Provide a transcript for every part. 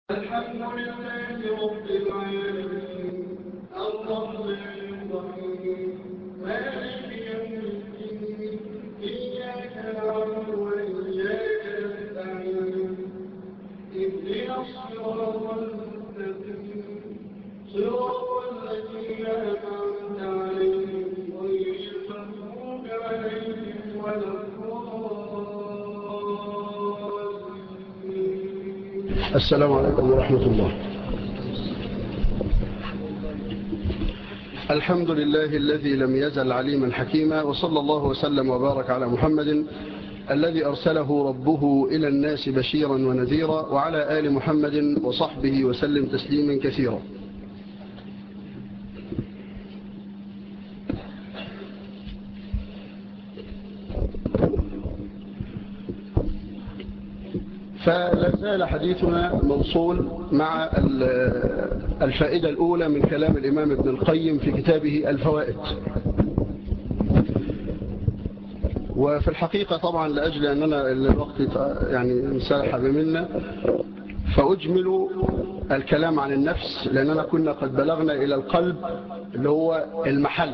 الحمد لله رب العالمين الرحمن الرحيم مالك يوم الدين إياك نعبد وإياك نستعين اهدنا الصراط المستقيم صراط الذين أنعمت عليهم غير المغضوب عليهم ولا الضالين السلام عليكم ورحمة الله الحمد لله الذي لم يزل عليما حكيما وصلى الله وسلم وبارك على محمد الذي أرسله ربه إلى الناس بشيرا ونذيرا وعلى آل محمد وصحبه وسلم تسليما كثيرا فلا زال حديثنا موصول مع الفائدة الأولى من كلام الإمام ابن القيم في كتابه الفوائد وفي الحقيقة طبعا لأجل أننا الوقت يعني انسلح بمنا فأجمل الكلام عن النفس لأننا كنا قد بلغنا إلى القلب اللي هو المحل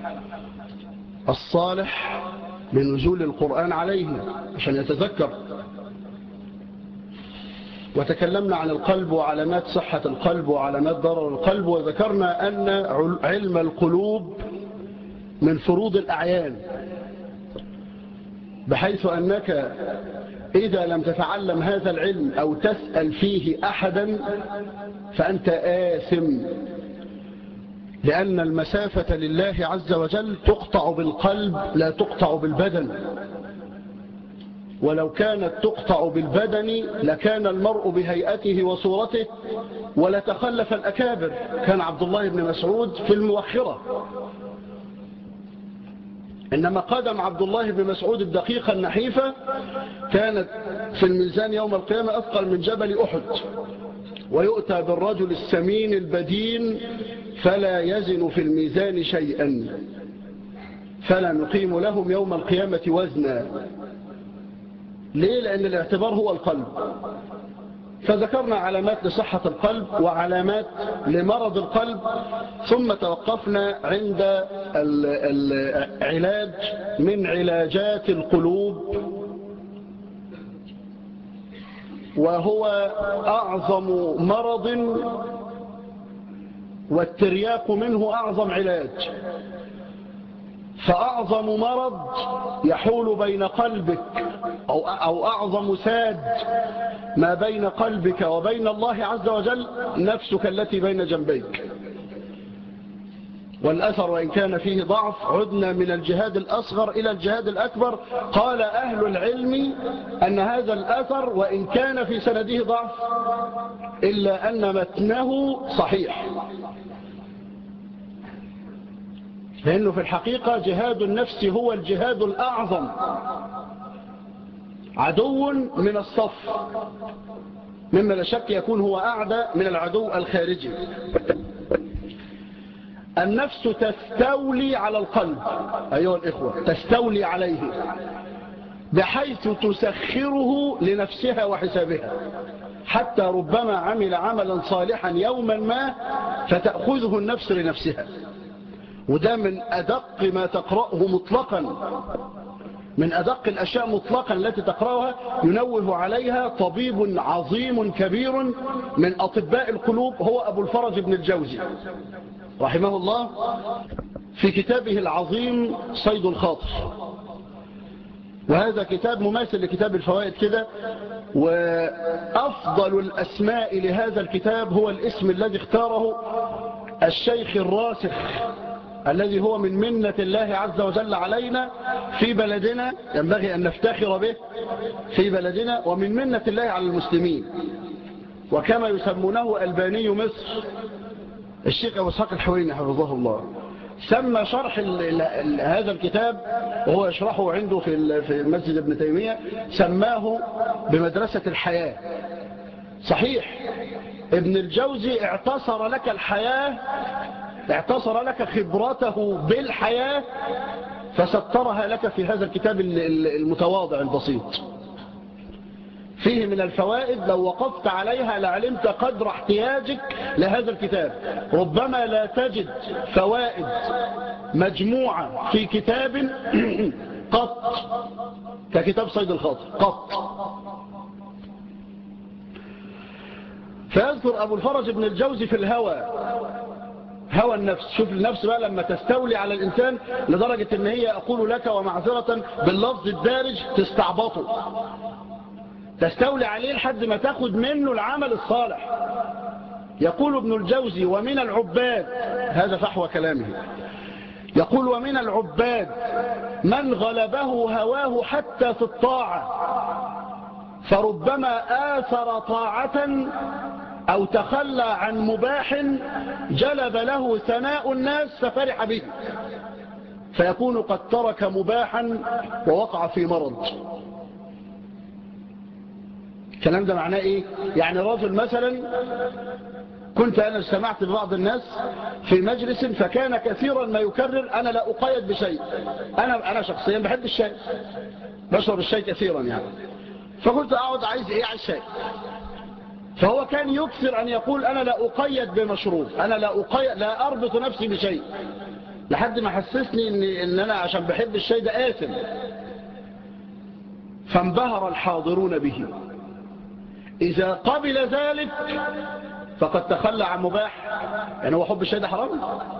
الصالح لنزول القرآن عليه عشان يتذكر وتكلمنا عن القلب وعلامات صحة القلب وعلامات ضرر القلب وذكرنا أن علم القلوب من فروض الأعيان بحيث أنك إذا لم تتعلم هذا العلم أو تسأل فيه أحدا فأنت آثم لأن المسافة لله عز وجل تقطع بالقلب لا تقطع بالبدن ولو كانت تقطع بالبدن لكان المرء بهيئته وصورته ولتخلف الأكابر كان عبد الله بن مسعود في الموخرة إنما قدم عبد الله بن مسعود الدقيقة النحيفة كانت في الميزان يوم القيامة أثقل من جبل أحد ويؤتى بالرجل السمين البدين فلا يزن في الميزان شيئا فلا نقيم لهم يوم القيامة وزنا ليه لأن الاعتبار هو القلب فذكرنا علامات لصحة القلب وعلامات لمرض القلب ثم توقفنا عند العلاج من علاجات القلوب وهو أعظم مرض والترياق منه أعظم علاج فأعظم مرض يحول بين قلبك أو, أو أعظم ساد ما بين قلبك وبين الله عز وجل نفسك التي بين جنبيك والأثر وإن كان فيه ضعف عدنا من الجهاد الأصغر إلى الجهاد الأكبر قال أهل العلم أن هذا الأثر وإن كان في سنده ضعف إلا أن متنه صحيح لأنه في الحقيقة جهاد النفس هو الجهاد الأعظم عدو من الصف مما لا شك يكون هو أعدى من العدو الخارجي النفس تستولي على القلب أيها الإخوة تستولي عليه بحيث تسخره لنفسها وحسابها حتى ربما عمل عملا صالحا يوما ما فتأخذه النفس لنفسها وده من أدق ما تقرأه مطلقا من أدق الأشياء مطلقا التي تقرأها ينوه عليها طبيب عظيم كبير من أطباء القلوب هو أبو الفرج بن الجوزي رحمه الله في كتابه العظيم صيد الخاطر وهذا كتاب مماثل لكتاب الفوائد كده وأفضل الأسماء لهذا الكتاب هو الاسم الذي اختاره الشيخ الراسخ الذي هو من منة الله عز وجل علينا في بلدنا ينبغي أن نفتخر به في بلدنا ومن منة الله على المسلمين وكما يسمونه ألباني مصر الشيخ أبو اسحاق الحويني حفظه الله سمى شرح ال ال هذا الكتاب وهو يشرحه عنده في في مسجد ابن تيمية سماه بمدرسة الحياة صحيح ابن الجوزي اعتصر لك الحياة اعتصر لك خبرته بالحياة فسترها لك في هذا الكتاب المتواضع البسيط فيه من الفوائد لو وقفت عليها لعلمت قدر احتياجك لهذا الكتاب ربما لا تجد فوائد مجموعة في كتاب قط ككتاب صيد الخاطر قط فيذكر أبو الفرج بن الجوزي في الهوى هوى النفس شوف النفس بقى لما تستولي على الإنسان لدرجة ان هي أقول لك ومعذرة باللفظ الدارج تستعبطه تستولي عليه لحد ما تاخد منه العمل الصالح يقول ابن الجوزي ومن العباد هذا فحوى كلامه يقول ومن العباد من غلبه هواه حتى في الطاعة فربما آثر طاعة أو تخلى عن مباح جلب له ثناء الناس ففرح به فيكون قد ترك مباحا ووقع في مرض الكلام ده معناه ايه يعني رجل مثلا كنت انا سمعت ببعض الناس في مجلس فكان كثيرا ما يكرر انا لا اقيد بشيء انا انا شخصيا بحب الشاي بشرب الشاي كثيرا يعني فقلت اقعد عايز ايه على الشاي فهو كان يكثر ان يقول انا لا اقيد بمشروب انا لا اقيد لا اربط نفسي بشيء لحد ما حسسني ان, إن انا عشان بحب الشاي ده آثم فانبهر الحاضرون به إذا قبل ذلك فقد تخلى عن مباح يعني هو حب الشاي ده حرام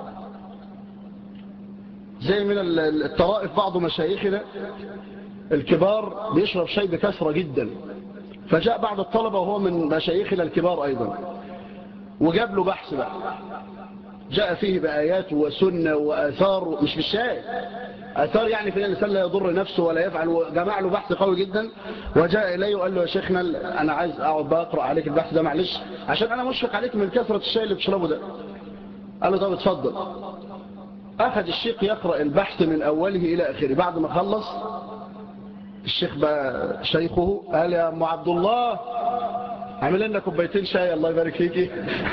زي من الطرائف بعض مشايخنا الكبار بيشرب شاي بكثرة جدا فجاء بعض الطلبة وهو من مشايخنا الكبار أيضا وجاب له بحث بقى جاء فيه بآيات وسنة وآثار مش في الشاي أثار يعني في الإنسان لا يضر نفسه ولا يفعل وجمع له بحث قوي جدا وجاء إليه وقال له يا شيخنا أنا عايز أقعد بقى أقرأ عليك البحث ده معلش عشان أنا مشفق عليك من كثرة الشاي اللي بتشربه ده قال له طب اتفضل أخذ الشيخ يقرأ البحث من أوله إلى آخره بعد ما خلص الشيخ بقى شيخه قال يا أم عبد الله عمل لنا كوبايتين شاي الله يبارك فيكي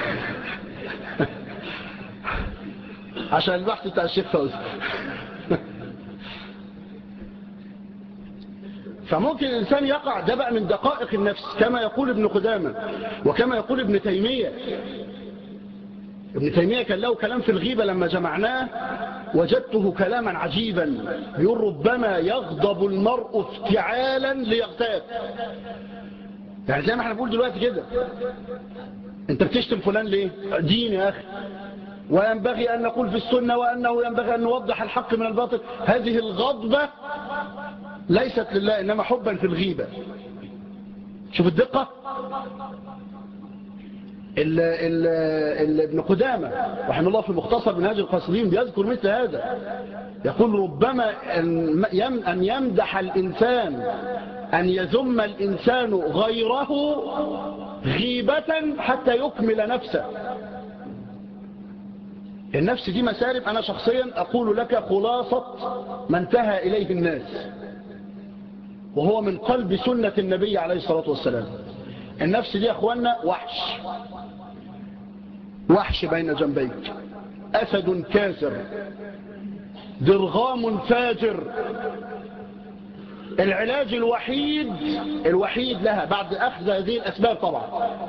عشان البحث بتاع الشيخ فوزي فممكن الإنسان يقع ده بقى من دقائق النفس كما يقول ابن قدامة وكما يقول ابن تيمية ابن تيمية كان له كلام في الغيبة لما جمعناه وجدته كلاما عجيبا يقول ربما يغضب المرء افتعالا ليغتاب يعني زي ما احنا بنقول دلوقتي كده انت بتشتم فلان ليه دين يا اخي وينبغي أن نقول في السنة وأنه ينبغي أن نوضح الحق من الباطل هذه الغضبة ليست لله إنما حبا في الغيبة شوف الدقة ال ال ال ابن قدامة رحمه الله في مختصر منهاج القاصدين بيذكر مثل هذا يقول ربما أن يمدح الإنسان أن يذم الإنسان غيره غيبة حتى يكمل نفسه النفس دي مسارب أنا شخصيا أقول لك خلاصة ما انتهى إليه الناس وهو من قلب سنة النبي عليه الصلاة والسلام النفس دي يا أخوانا وحش وحش بين جنبيك أسد كاسر درغام فاجر العلاج الوحيد الوحيد لها بعد أخذ هذه الأسباب طبعا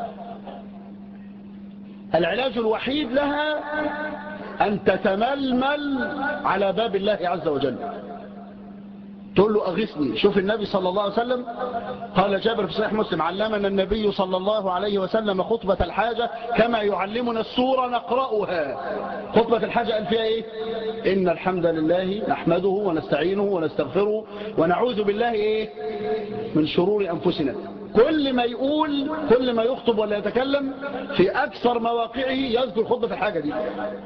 العلاج الوحيد لها أن تتململ على باب الله عز وجل تقول له أغثني شوف النبي صلى الله عليه وسلم قال جابر في صحيح مسلم علمنا النبي صلى الله عليه وسلم خطبة الحاجة كما يعلمنا السورة نقرأها خطبة الحاجة قال فيها إيه إن الحمد لله نحمده ونستعينه ونستغفره ونعوذ بالله إيه من شرور أنفسنا كل ما يقول كل ما يخطب ولا يتكلم في أكثر مواقعه يذكر خطبة الحاجة دي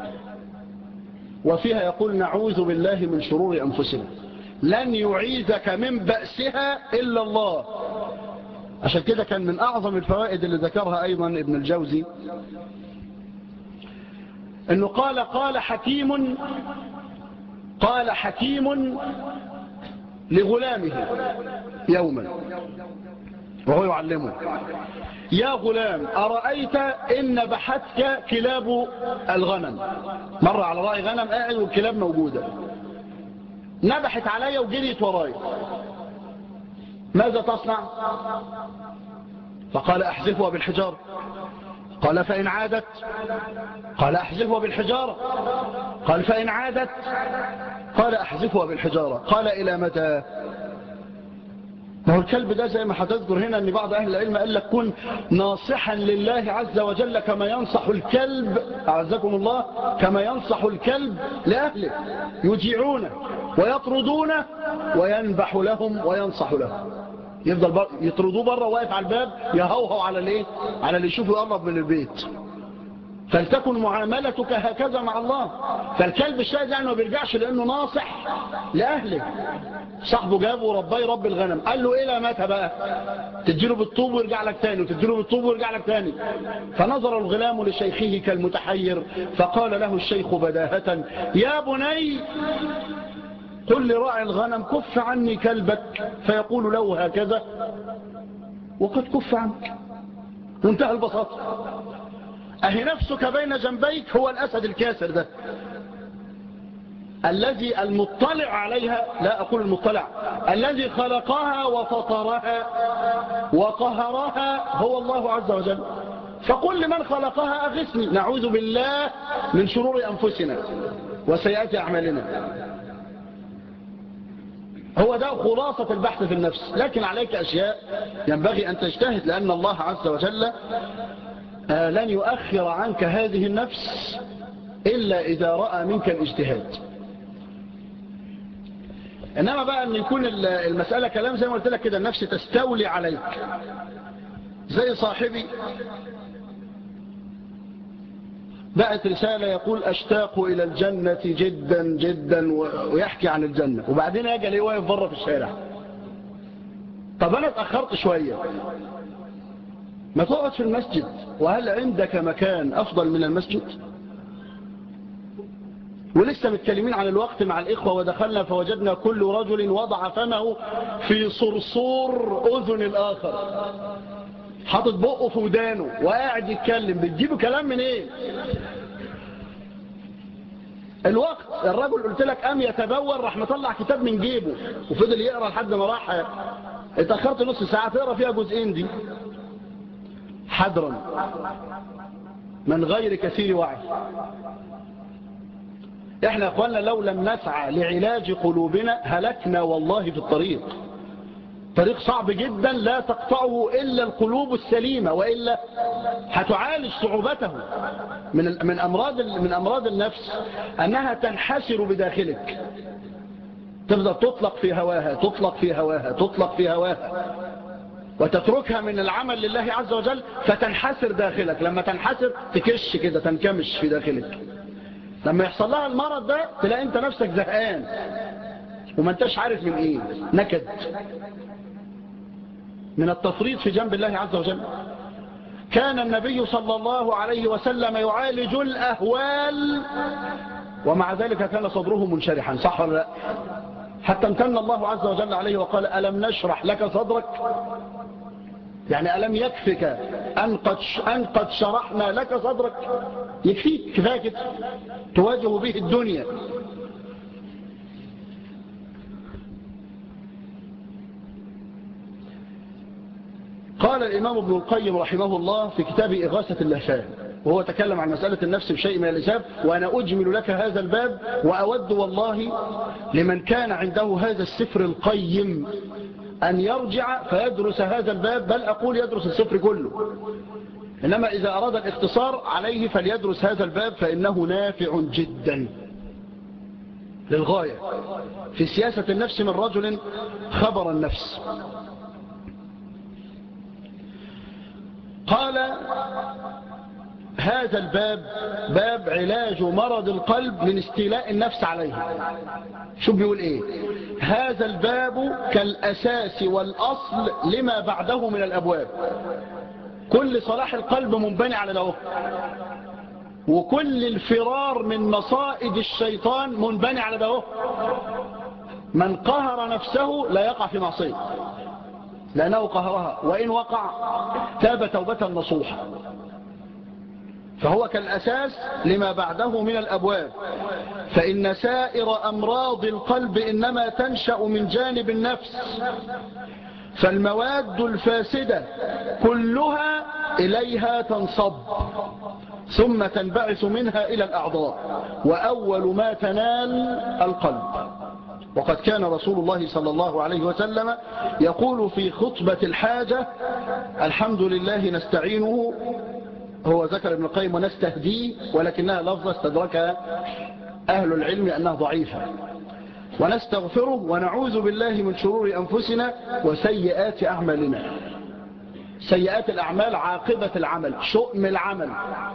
وفيها يقول نعوذ بالله من شرور أنفسنا لن يعيذك من بأسها إلا الله عشان كده كان من أعظم الفوائد اللي ذكرها أيضا ابن الجوزي أنه قال قال حكيم قال حكيم لغلامه يوما وهو يعلمه يا غلام أرأيت إن بحثك كلاب الغنم مر على رأي غنم قاعد والكلاب موجودة نبحت عليا وجريت ورايا ماذا تصنع فقال أحذفها بالحجارة قال فإن عادت قال أحذفها بالحجارة قال فإن عادت قال أحذفها بالحجارة قال إلى متى ما هو الكلب ده زي ما هتذكر هنا أن بعض أهل العلم قال لك كن ناصحا لله عز وجل كما ينصح الكلب أعزكم الله كما ينصح الكلب لأهله يجيعونه ويطردونه وينبح لهم وينصح لهم يفضل بر... يطردوه بره واقف على الباب يهوهو على الايه على اللي يشوفه يقرب من البيت فلتكن معاملتك هكذا مع الله فالكلب الشاهد يعني ما بيرجعش لانه ناصح لاهله صاحبه جابه ورباه يربي الغنم قال له الى متى بقى تديله بالطوب ويرجع لك تاني وتديله بالطوب ويرجع لك تاني فنظر الغلام لشيخه كالمتحير فقال له الشيخ بداهة يا بني قل لراعي الغنم كف عني كلبك فيقول له هكذا وقد كف عنك وانتهى البساطة أهي نفسك بين جنبيك هو الأسد الكاسر ده الذي المطلع عليها لا أقول المطلع الذي خلقها وفطرها وقهرها هو الله عز وجل فقل لمن خلقها أغثني نعوذ بالله من شرور أنفسنا وسيئات أعمالنا هو ده خلاصة البحث في النفس لكن عليك أشياء ينبغي أن تجتهد لأن الله عز وجل لن يؤخر عنك هذه النفس إلا إذا رأى منك الاجتهاد إنما بقى أن يكون المسألة كلام زي ما قلت لك كده النفس تستولي عليك زي صاحبي بعت رسالة يقول أشتاق إلى الجنة جدا جدا ويحكي عن الجنة وبعدين يجي ليه واقف بره في الشارع طب أنا اتأخرت شوية ما تقعد في المسجد وهل عندك مكان أفضل من المسجد ولسه متكلمين عن الوقت مع الإخوة ودخلنا فوجدنا كل رجل وضع فمه في صرصور أذن الآخر حاطط بقه في ودانه وقاعد يتكلم بتجيبوا كلام من ايه الوقت الرجل قلت لك قام يتبول راح مطلع كتاب من جيبه وفضل يقرا لحد ما راح اتاخرت نص ساعه تقرا فيها جزئين دي حذرا من غير كثير وعي احنا يا اخوانا لو لم نسعى لعلاج قلوبنا هلكنا والله في الطريق طريق صعب جدا لا تقطعه إلا القلوب السليمة وإلا هتعالج صعوبته من من أمراض من أمراض النفس أنها تنحسر بداخلك تفضل تطلق في هواها تطلق في هواها تطلق في هواها وتتركها من العمل لله عز وجل فتنحسر داخلك لما تنحسر تكش كده تنكمش في داخلك لما يحصل لها المرض ده تلاقي انت نفسك زهقان وما انتش عارف من ايه نكد من التفريط في جنب الله عز وجل كان النبي صلى الله عليه وسلم يعالج الأهوال ومع ذلك كان صدره منشرحا صح ولا لا حتى امتن الله عز وجل عليه وقال ألم نشرح لك صدرك يعني ألم يكفك أن قد, أن قد شرحنا لك صدرك يكفيك كفاية كده تواجه به الدنيا قال الإمام ابن القيم رحمه الله في كتاب إغاثة اللهفان وهو تكلم عن مسألة النفس بشيء من الإساب وأنا أجمل لك هذا الباب وأود والله لمن كان عنده هذا السفر القيم أن يرجع فيدرس هذا الباب بل أقول يدرس السفر كله إنما إذا أراد الاختصار عليه فليدرس هذا الباب فإنه نافع جدا للغاية في سياسة النفس من رجل خبر النفس قال هذا الباب باب علاج مرض القلب من استيلاء النفس عليه شو بيقول ايه هذا الباب كالأساس والأصل لما بعده من الأبواب كل صلاح القلب منبني على ده وكل الفرار من مصائد الشيطان منبني على ده من قهر نفسه لا يقع في معصيه لأنه قهرها وإن وقع تاب توبة نصوحة فهو كالأساس لما بعده من الأبواب فإن سائر أمراض القلب إنما تنشأ من جانب النفس فالمواد الفاسدة كلها إليها تنصب ثم تنبعث منها إلى الأعضاء وأول ما تنال القلب وقد كان رسول الله صلى الله عليه وسلم يقول في خطبة الحاجة الحمد لله نستعينه هو ذكر ابن القيم ونستهديه ولكنها لفظة استدركها أهل العلم أنها ضعيفة ونستغفره ونعوذ بالله من شرور أنفسنا وسيئات أعمالنا سيئات الأعمال عاقبة العمل شؤم العمل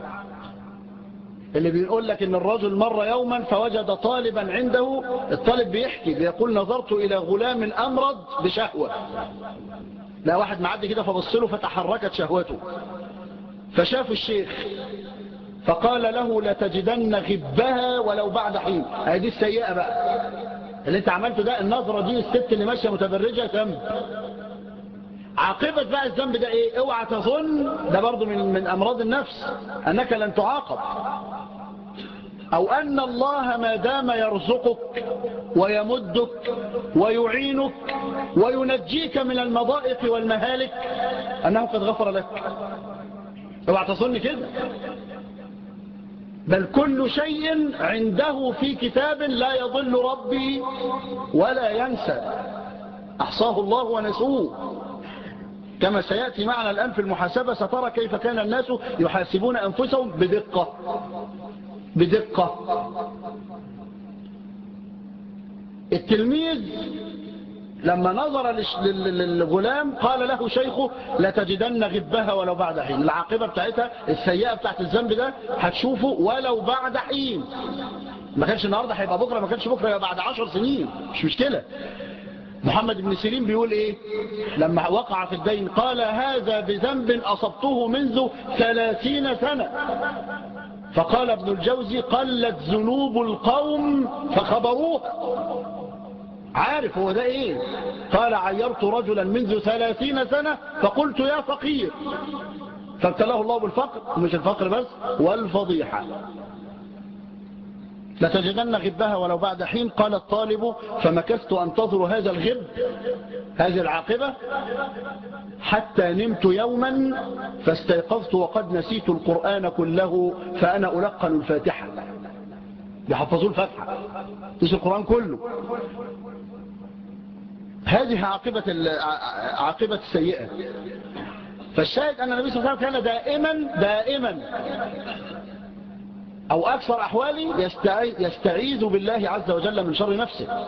اللي بيقول لك ان الرجل مر يوما فوجد طالبا عنده الطالب بيحكي بيقول نظرت الى غلام امرض بشهوة لا واحد معدي كده فبصله فتحركت شهوته فشاف الشيخ فقال له لتجدن غبها ولو بعد حين هذه السيئة بقى اللي انت عملته ده النظرة دي الست اللي ماشية متبرجة ذنب عاقبة بقى الذنب ده ايه اوعى تظن ده برضو من, من امراض النفس انك لن تعاقب او ان الله ما دام يرزقك ويمدك ويعينك وينجيك من المضائق والمهالك انه قد غفر لك اوعى تظن كده بل كل شيء عنده في كتاب لا يضل ربي ولا ينسى أحصاه الله ونسوه كما سيأتي معنا الآن في المحاسبة سترى كيف كان الناس يحاسبون أنفسهم بدقة بدقة التلميذ لما نظر للغلام قال له شيخه لتجدن غبها ولو بعد حين العاقبة بتاعتها السيئة بتاعت الذنب ده هتشوفه ولو بعد حين ما كانش النهاردة هيبقى بكرة ما كانش بكرة يبقى بعد عشر سنين مش مشكلة محمد بن سيرين بيقول ايه لما وقع في الدين قال هذا بذنب أصبته منذ ثلاثين سنة فقال ابن الجوزي قلت ذنوب القوم فخبروها عارف هو ده ايه قال عيرت رجلا منذ ثلاثين سنة فقلت يا فقير فابتلاه الله بالفقر مش الفقر بس والفضيحة لتجدن غبها ولو بعد حين قال الطالب فمكثت أنتظر هذا الغب هذه العاقبة حتى نمت يوما فاستيقظت وقد نسيت القرآن كله فأنا ألقن الفاتحة يحفظوا الفاتحة نسي القرآن كله هذه عاقبة عاقبة السيئة فالشاهد أن النبي صلى الله عليه وسلم كان دائما دائما أو أكثر أحوالي يستعيذ بالله عز وجل من شر نفسه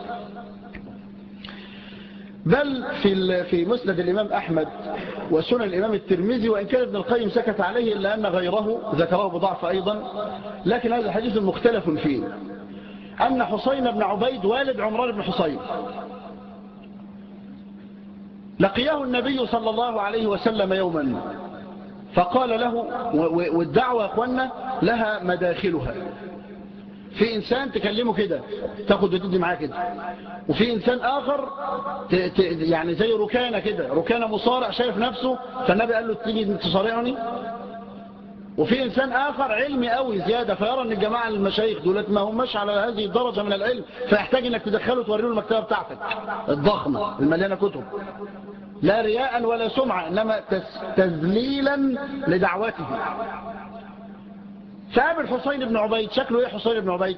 بل في في مسند الإمام أحمد وسنن الإمام الترمذي وإن كان ابن القيم سكت عليه إلا أن غيره ذكره بضعف أيضا لكن هذا حديث مختلف فيه أن حسين بن عبيد والد عمران بن حسين لقيه النبي صلى الله عليه وسلم يوما فقال له والدعوة يا أخوانا لها مداخلها في إنسان تكلمه كده تاخد وتدي معاه كده وفي إنسان آخر ت ت يعني زي ركانة كده ركانة مصارع شايف نفسه فالنبي قال له تيجي تصارعني وفي إنسان آخر علمي قوي زيادة فيرى أن الجماعة المشايخ دولت ما هماش على هذه الدرجة من العلم فيحتاج أنك تدخله وتوريه المكتبة بتاعتك الضخمة المليانة كتب لا رياء ولا سمعة إنما تذليلا لدعوته فقابل حسين بن عبيد شكله ايه حسين بن عبيد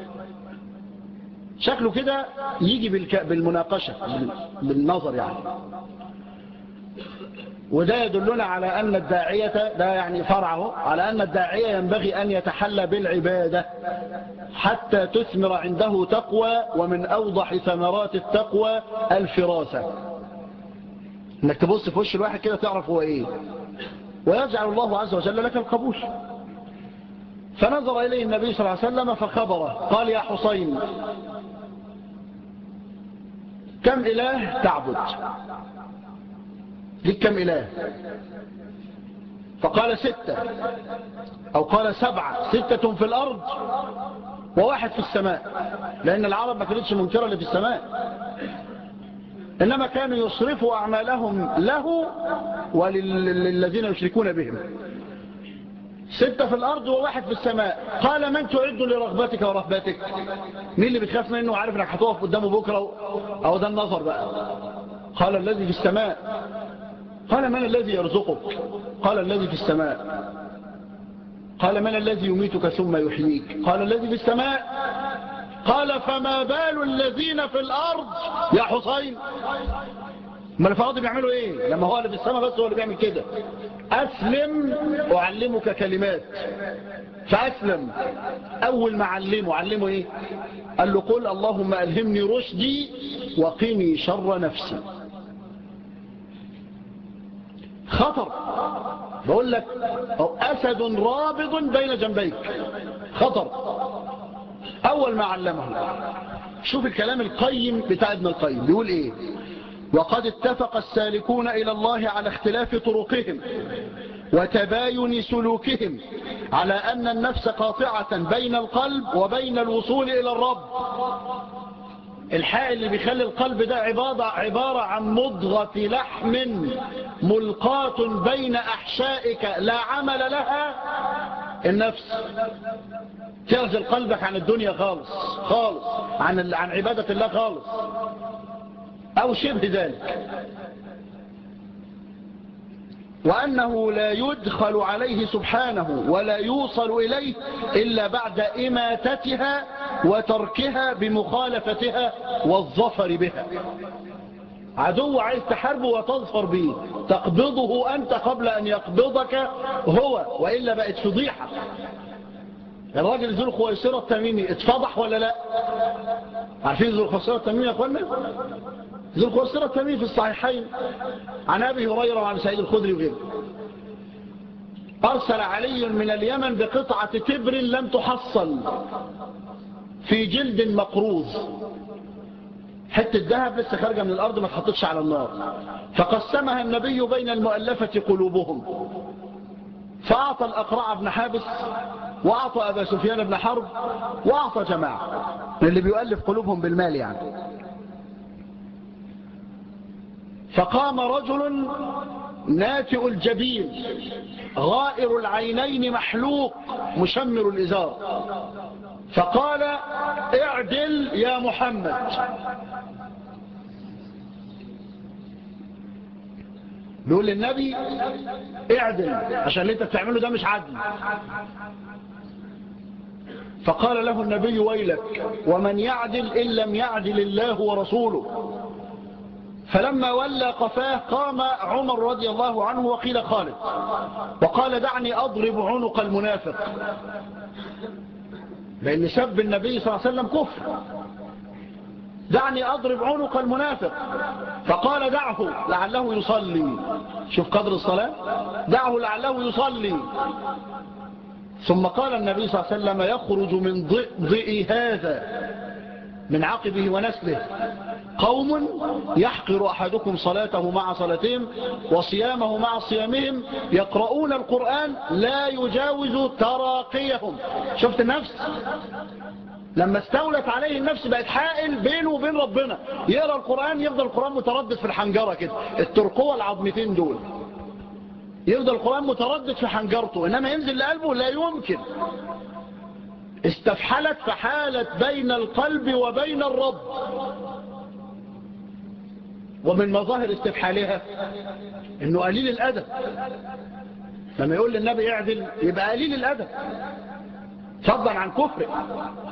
شكله كده يجي بالك... بالمناقشة بالنظر يعني وده يدلنا على أن الداعية ده يعني فرعه على أن الداعية ينبغي أن يتحلى بالعبادة حتى تثمر عنده تقوى ومن أوضح ثمرات التقوى الفراسة انك تبص في وش الواحد كده تعرف هو ايه ويجعل الله عز وجل لك القبول فنظر إليه النبي صلى الله عليه وسلم فخبره قال يا حسين كم إله تعبد لك كم إله فقال ستة أو قال سبعة ستة في الأرض وواحد في السماء لأن العرب ما كانتش منكرة اللي في السماء إنما كانوا يصرفوا أعمالهم له وللذين يشركون بهم ستة في الأرض وواحد في السماء قال من تعد لرغبتك ورهبتك مين اللي بتخاف منه وعارف انك هتقف قدامه بكرة أو ده النظر بقى قال الذي في السماء قال من الذي يرزقك قال الذي في السماء قال من الذي يميتك ثم يحييك قال الذي في السماء قال فما بال الذين في الأرض يا حسين ما الفواضي بيعملوا ايه لما هو اللي في السماء بس هو اللي بيعمل كده أسلم أعلمك كلمات فأسلم أول ما علمه علمه إيه قال له قل اللهم ألهمني رشدي وقني شر نفسي خطر بقول لك أسد رابض بين جنبيك خطر أول ما علمه شوف الكلام القيم بتاع ابن القيم بيقول إيه وقد اتفق السالكون إلى الله على اختلاف طرقهم وتباين سلوكهم على أن النفس قاطعة بين القلب وبين الوصول إلى الرب الحائل اللي بيخلي القلب ده عبارة, عبارة عن مضغة لحم ملقاة بين أحشائك لا عمل لها النفس تعزل قلبك عن الدنيا خالص خالص عن, عن عبادة الله خالص أو شبه ذلك وأنه لا يدخل عليه سبحانه ولا يوصل إليه إلا بعد إماتتها وتركها بمخالفتها والظفر بها عدو عايز تحاربه وتظفر به تقبضه أنت قبل أن يقبضك هو وإلا بقت فضيحة الراجل ذو الخويصرة التميمي اتفضح ولا لا عارفين ذو الخويصرة التميمي يا أخوانا ذو الخويصرة التميمي في الصحيحين عن أبي هريرة وعن سعيد الخدري وغيره أرسل علي من اليمن بقطعة تبر لم تحصل في جلد مقروض حتة ذهب لسه خارجة من الأرض ما تحطتش على النار فقسمها النبي بين المؤلفة قلوبهم فأعطى الأقرع بن حابس وأعطى أبا سفيان بن حرب وأعطى جماعة اللي بيؤلف قلوبهم بالمال يعني فقام رجل ناتئ الجبين غائر العينين محلوق مشمر الإزار فقال اعدل يا محمد بيقول للنبي اعدل عشان اللي انت بتعمله ده مش عدل فقال له النبي ويلك ومن يعدل إن لم يعدل الله ورسوله فلما ولى قفاه قام عمر رضي الله عنه وقيل خالد وقال دعني أضرب عنق المنافق لأن سب النبي صلى الله عليه وسلم كفر دعني أضرب عنق المنافق فقال دعه لعله يصلي شوف قدر الصلاة دعه لعله يصلي ثم قال النبي صلى الله عليه وسلم يخرج من ضئ هذا من عقبه ونسله قوم يحقر أحدكم صلاته مع صلاتهم وصيامه مع صيامهم يقرؤون القرآن لا يجاوز تراقيهم شفت النفس لما استولت عليه النفس بقت حائل بينه وبين ربنا يقرأ القرآن يفضل القرآن متردد في الحنجرة كده الترقوة العظمتين دول يفضل القرآن متردد في حنجرته إنما ينزل لقلبه لا يمكن استفحلت فحالت بين القلب وبين الرب ومن مظاهر استفحالها انه قليل الادب لما يقول للنبي اعدل يبقى قليل الادب فضلا عن كفره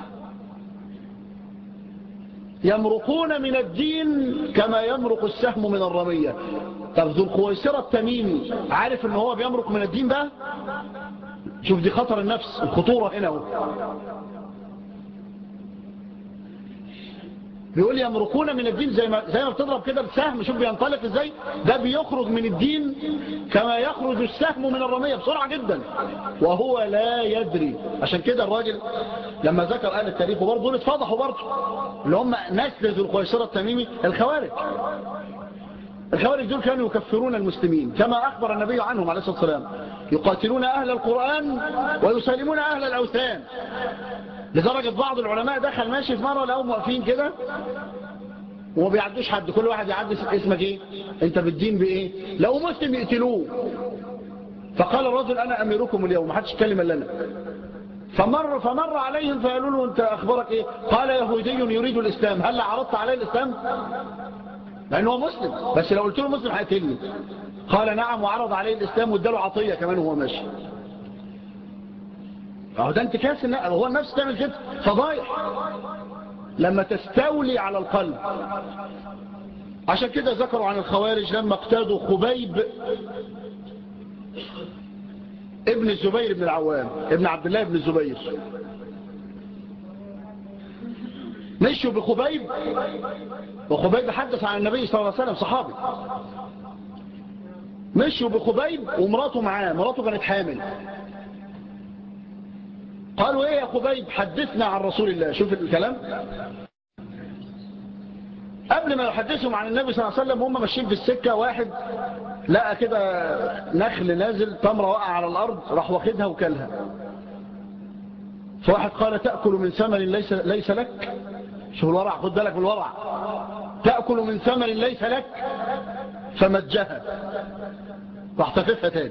يمرقون من الدين كما يمرق السهم من الرمية طب ذو الخويسرة التميمي عارف ان هو بيمرق من الدين بقى شوف دي خطر النفس الخطورة هنا هو. بيقول يمرقون من الدين زي ما, زي ما بتضرب كده السهم شوف بينطلق ازاي ده بيخرج من الدين كما يخرج السهم من الرمية بسرعة جدا وهو لا يدري عشان كده الراجل لما ذكر آل التاريخ وبرضه دول اتفضحوا برضه اللي هم نسل ذو القيصرة التميمي الخوارج الخوارج دول كانوا يكفرون المسلمين كما أخبر النبي عنهم عليه الصلاة والسلام يقاتلون أهل القرآن ويسالمون أهل الأوثان لدرجة بعض العلماء دخل ماشي في مرة لقوهم واقفين كده وما بيعدوش حد كل واحد يعدي اسمك ايه انت بالدين بايه لو مسلم يقتلوه فقال الرجل انا اميركم اليوم ما حدش يتكلم الا انا فمر فمر عليهم فقالوا له انت اخبارك ايه قال يهودي يريد الاسلام هل عرضت عليه الاسلام مع انه هو مسلم بس لو قلت له مسلم هيقتلني قال نعم وعرض عليه الاسلام واداله عطيه كمان وهو ماشي اهو ده انتكاس هو النفس تعمل كده فضايح لما تستولي على القلب عشان كده ذكروا عن الخوارج لما اقتادوا خبيب ابن الزبير بن العوام ابن عبد الله بن الزبير مشوا بخبيب وخبيب حدث عن النبي صلى الله عليه وسلم صحابي مشوا بخبيب ومراته معاه مراته كانت حامل قالوا ايه يا خبيب حدثنا عن رسول الله شوف الكلام قبل ما يحدثهم عن النبي صلى الله عليه وسلم هم ماشيين في السكة واحد لقى كده نخل نازل تمرة وقع على الأرض راح واخدها وكلها فواحد قال تأكل من ثمن ليس, ليس لك شوف الورع خد بالك من الورع تأكل من ثمن ليس لك فمجها راح تففها تاني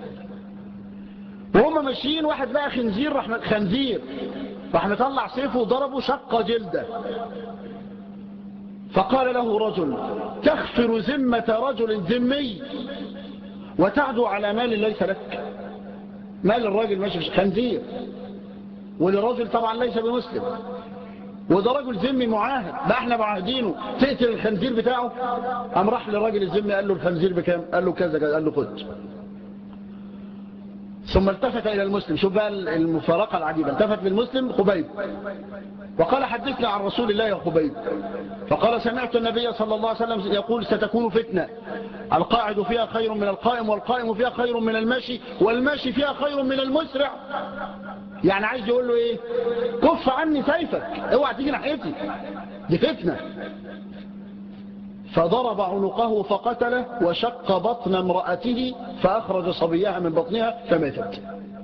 وهم ماشيين واحد لقى خنزير راح خنزير راح مطلع سيفه وضربه شق جلده فقال له رجل تغفر ذمة رجل ذمي وتعدو على مال ليس لك مال الراجل ماشي خنزير وللرجل طبعا ليس بمسلم وده رجل ذمي معاهد لا احنا معاهدينه تقتل الخنزير بتاعه قام راح للراجل الذمي قال له الخنزير بكام قال له كذا كذا قال له خد ثم التفت إلى المسلم شوف بقى المفارقة العجيبة التفت للمسلم خبيب وقال حدثنا عن رسول الله يا خبيب فقال سمعت النبي صلى الله عليه وسلم يقول ستكون فتنة القاعد فيها خير من القائم والقائم فيها خير من الماشي والماشي فيها خير من المسرع يعني عايز يقول له ايه كف عني سيفك اوعى تيجي ناحيتي دي فتنة فضرب عنقه فقتله وشق بطن امرأته فأخرج صبيها من بطنها فماتت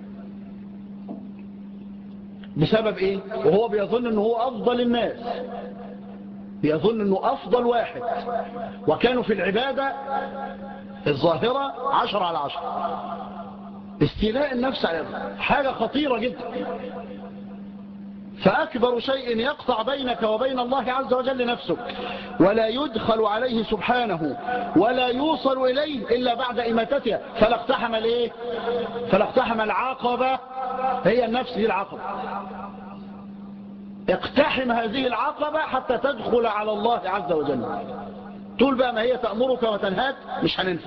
بسبب ايه وهو بيظن انه هو افضل الناس بيظن انه افضل واحد وكانوا في العبادة الظاهرة عشر على عشر استيلاء النفس حاجة خطيرة جدا فأكبر شيء يقطع بينك وبين الله عز وجل نفسك ولا يدخل عليه سبحانه ولا يوصل إليه إلا بعد إماتتها فلا اقتحم الايه فلا اقتحم العقبة هي النفس دي العقبة اقتحم هذه العقبة حتى تدخل على الله عز وجل طول بقى ما هي تأمرك وتنهاك مش هننفع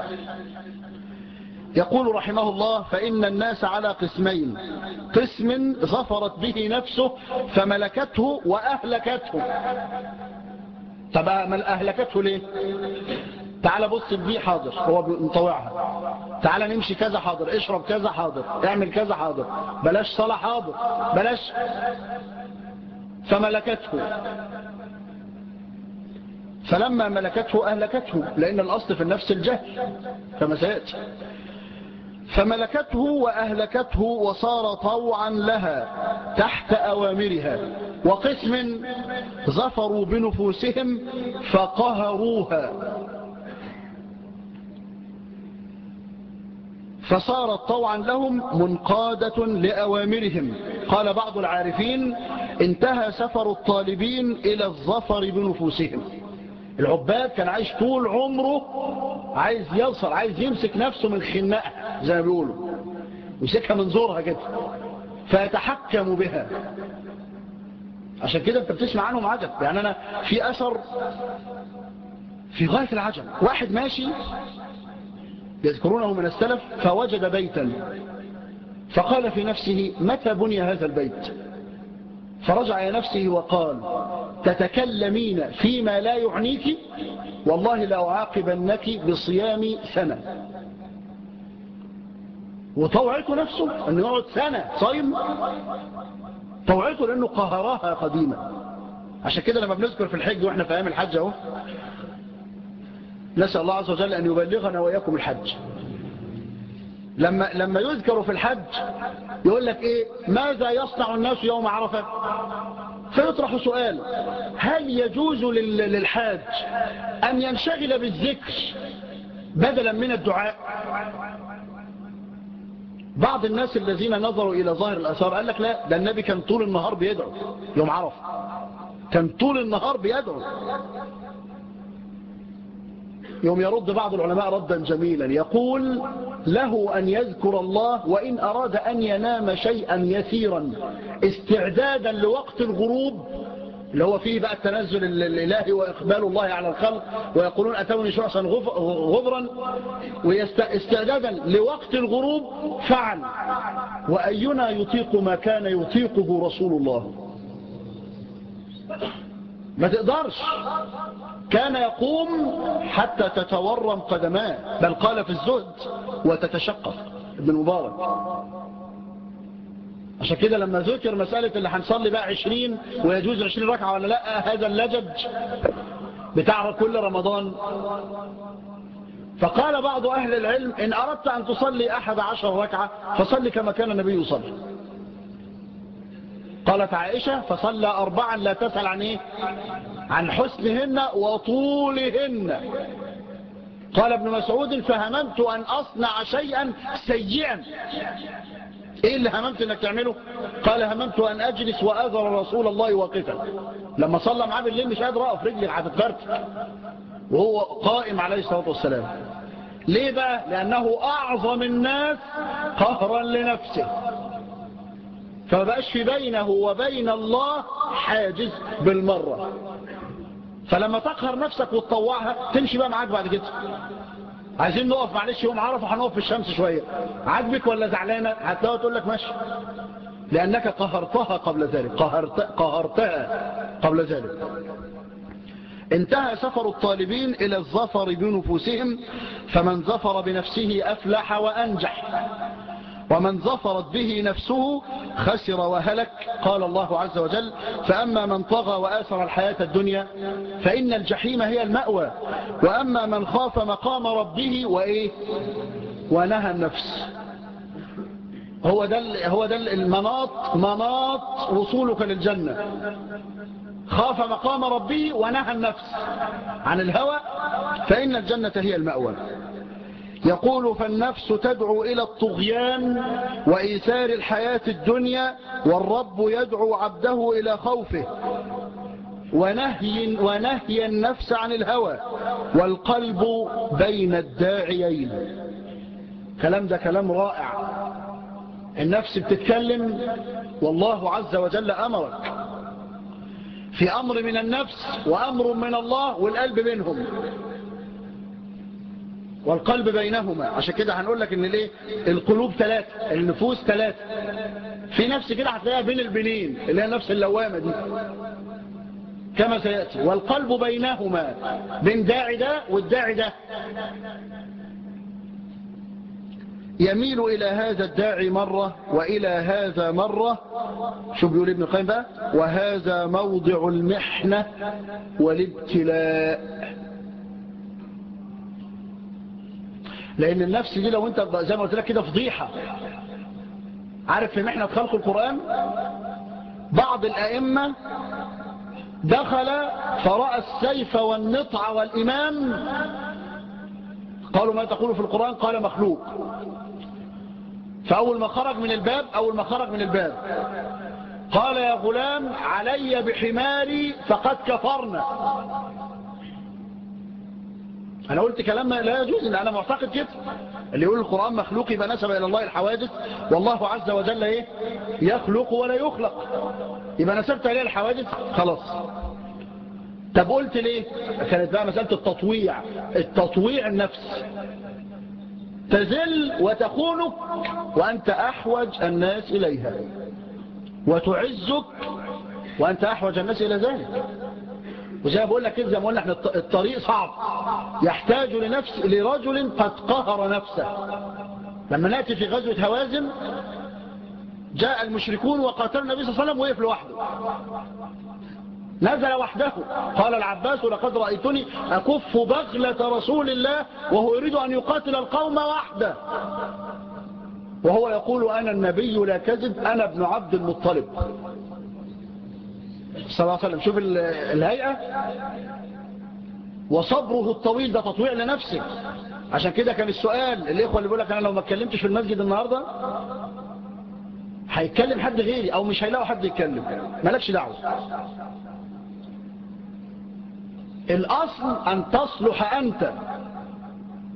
يقول رحمه الله فإن الناس على قسمين قسم ظفرت به نفسه فملكته وأهلكته طب أهلكته ليه تعال بص دي حاضر هو مطوعها تعال نمشي كذا حاضر اشرب كذا حاضر اعمل كذا حاضر بلاش صلاة حاضر بلاش فملكته فلما ملكته أهلكته لأن الأصل في النفس الجهل كما سيأتي فملكته وأهلكته وصار طوعا لها تحت أوامرها وقسم ظفروا بنفوسهم فقهروها فصارت طوعا لهم منقادة لأوامرهم قال بعض العارفين انتهى سفر الطالبين إلى الظفر بنفوسهم العباد كان عايش طول عمره عايز يوصل عايز يمسك نفسه من خناقها زي ما بيقولوا يمسكها من زورها كده فيتحكم بها عشان كده انت بتسمع عنهم عجب يعني انا في اثر في غاية العجب واحد ماشي يذكرونه من السلف فوجد بيتا فقال في نفسه متى بني هذا البيت فرجع إلى نفسه وقال تتكلمين فيما لا يعنيك والله لأعاقبنك بصيام سنة وطوعته نفسه أنه يقعد سنة صايم طوعته لأنه قهرها قديما عشان كده لما بنذكر في الحج وإحنا في أيام الحج اهو نسأل الله عز وجل أن يبلغنا وإياكم الحج لما, لما يذكر في الحج يقول لك إيه ماذا يصنع الناس يوم عرفة فيطرح سؤال هل يجوز للحاج أن ينشغل بالذكر بدلا من الدعاء بعض الناس الذين نظروا إلى ظاهر الأثار قال لك لا ده النبي كان طول النهار بيدعو يوم عرفة كان طول النهار بيدعو يوم يرد بعض العلماء ردا جميلا يقول له أن يذكر الله وإن أراد أن ينام شيئا يسيرا استعدادا لوقت الغروب اللي هو فيه بقى التنزل الإلهي وإقبال الله على الخلق ويقولون أتوني شعصا غبرا واستعدادا لوقت الغروب فعل وأينا يطيق ما كان يطيقه رسول الله ما تقدرش كان يقوم حتى تتورم قدماه بل قال في الزهد وتتشقق ابن مبارك عشان كده لما ذكر مسألة اللي هنصلي بقى عشرين ويجوز عشرين ركعة ولا لا هذا اللجج بتاع كل رمضان فقال بعض أهل العلم إن أردت أن تصلي أحد عشر ركعة فصلي كما كان النبي يصلي قالت عائشة فصلى أربعا لا تسأل عن إيه عن حسنهن وطولهن قال ابن مسعود فهممت أن أصنع شيئا سيئا ايه اللي هممت انك تعمله قال هممت ان اجلس واذر رسول الله واقفا لما صلى معاه بالليل مش قادر اقف رجلي هتتفرتك وهو قائم عليه الصلاه والسلام ليه بقى لانه اعظم الناس قهرا لنفسه فما بقاش في بينه وبين الله حاجز بالمره فلما تقهر نفسك وتطوعها تمشي بقى معاك بعد كده عايزين نقف معلش يوم عرفه هنقف في الشمس شوية عاجبك ولا زعلانة هتلاقيها تقول لك ماشي لأنك قهرتها قبل ذلك قهرت قهرتها قبل ذلك انتهى سفر الطالبين إلى الظفر بنفوسهم فمن ظفر بنفسه أفلح وأنجح ومن ظفرت به نفسه خسر وهلك قال الله عز وجل فأما من طغى وآثر الحياة الدنيا فإن الجحيم هي المأوى وأما من خاف مقام ربه وإيه ونهى النفس هو ده هو ده المناط مناط وصولك للجنة خاف مقام ربه ونهى النفس عن الهوى فإن الجنة هي المأوى يقول فالنفس تدعو إلى الطغيان وإيثار الحياة الدنيا والرب يدعو عبده إلى خوفه ونهي, ونهي النفس عن الهوى والقلب بين الداعيين كلام ده كلام رائع النفس بتتكلم والله عز وجل أمرك في أمر من النفس وأمر من الله والقلب بينهم والقلب بينهما عشان كده هنقول لك ان الايه القلوب ثلاثة النفوس ثلاثة في نفس كده هتلاقيها بين البنين اللي هي نفس اللوامة دي كما سيأتي والقلب بينهما بين داعي ده والداعي ده يميل إلى هذا الداعي مرة وإلى هذا مرة شو بيقول ابن القيم بقى وهذا موضع المحنة والابتلاء لأن النفس دي لو أنت زي ما قلت لك كده فضيحة عارف في محنة خلق القرآن بعض الأئمة دخل فرأى السيف والنطع والإمام قالوا ما تقول في القرآن قال مخلوق فأول ما خرج من الباب أول ما خرج من الباب قال يا غلام علي بحماري فقد كفرنا أنا قلت كلام لا يجوز إن أنا معتقد كده اللي يقول القرآن مخلوق يبقى نسب إلى الله الحوادث والله عز وجل إيه يخلق ولا يخلق يبقى نسبت إليه الحوادث خلاص طب قلت ليه كانت بقى مسألة التطويع التطويع النفس تزل وتخونك وأنت أحوج الناس إليها وتعزك وأنت أحوج الناس إلى ذلك وزي ما بقول لك كده زي ما قلنا احنا الطريق صعب يحتاج لنفس لرجل قد قهر نفسه لما نأتي في غزوة هوازن جاء المشركون وقاتل النبي صلى الله عليه وسلم وقف لوحده نزل وحده قال العباس لقد رأيتني أكف بغلة رسول الله وهو يريد أن يقاتل القوم وحده وهو يقول أنا النبي لا كذب أنا ابن عبد المطلب صلى الله عليه وسلم شوف الهيئة وصبره الطويل ده تطويع لنفسه عشان كده كان السؤال الإخوة اللي بيقول لك أنا لو ما اتكلمتش في المسجد النهاردة هيتكلم حد غيري أو مش هيلاقوا حد يتكلم مالكش دعوة الأصل أن تصلح أنت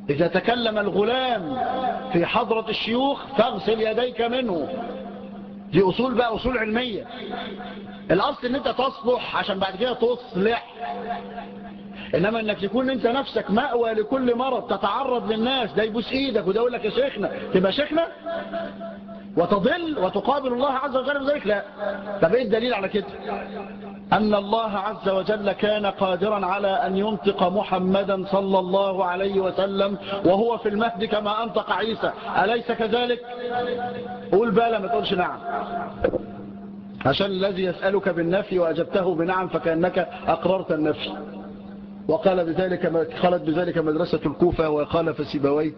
إذا تكلم الغلام في حضرة الشيوخ فاغسل يديك منه دي أصول بقى أصول علمية الأصل ان انت تصلح عشان بعد كده تصلح انما انك تكون انت نفسك مأوى لكل مرض تتعرض للناس ده يبوس ايدك وده يقول لك يا شيخنا تبقى شيخنا وتضل وتقابل الله عز وجل بذلك لا طب ايه الدليل على كده ان الله عز وجل كان قادرا على ان ينطق محمدا صلى الله عليه وسلم وهو في المهد كما انطق عيسى اليس كذلك قول بلى ما تقولش نعم عشان الذي يسألك بالنفي وأجبته بنعم فكأنك أقررت النفي وقال بذلك قالت بذلك مدرسة الكوفة وقال فسيبوي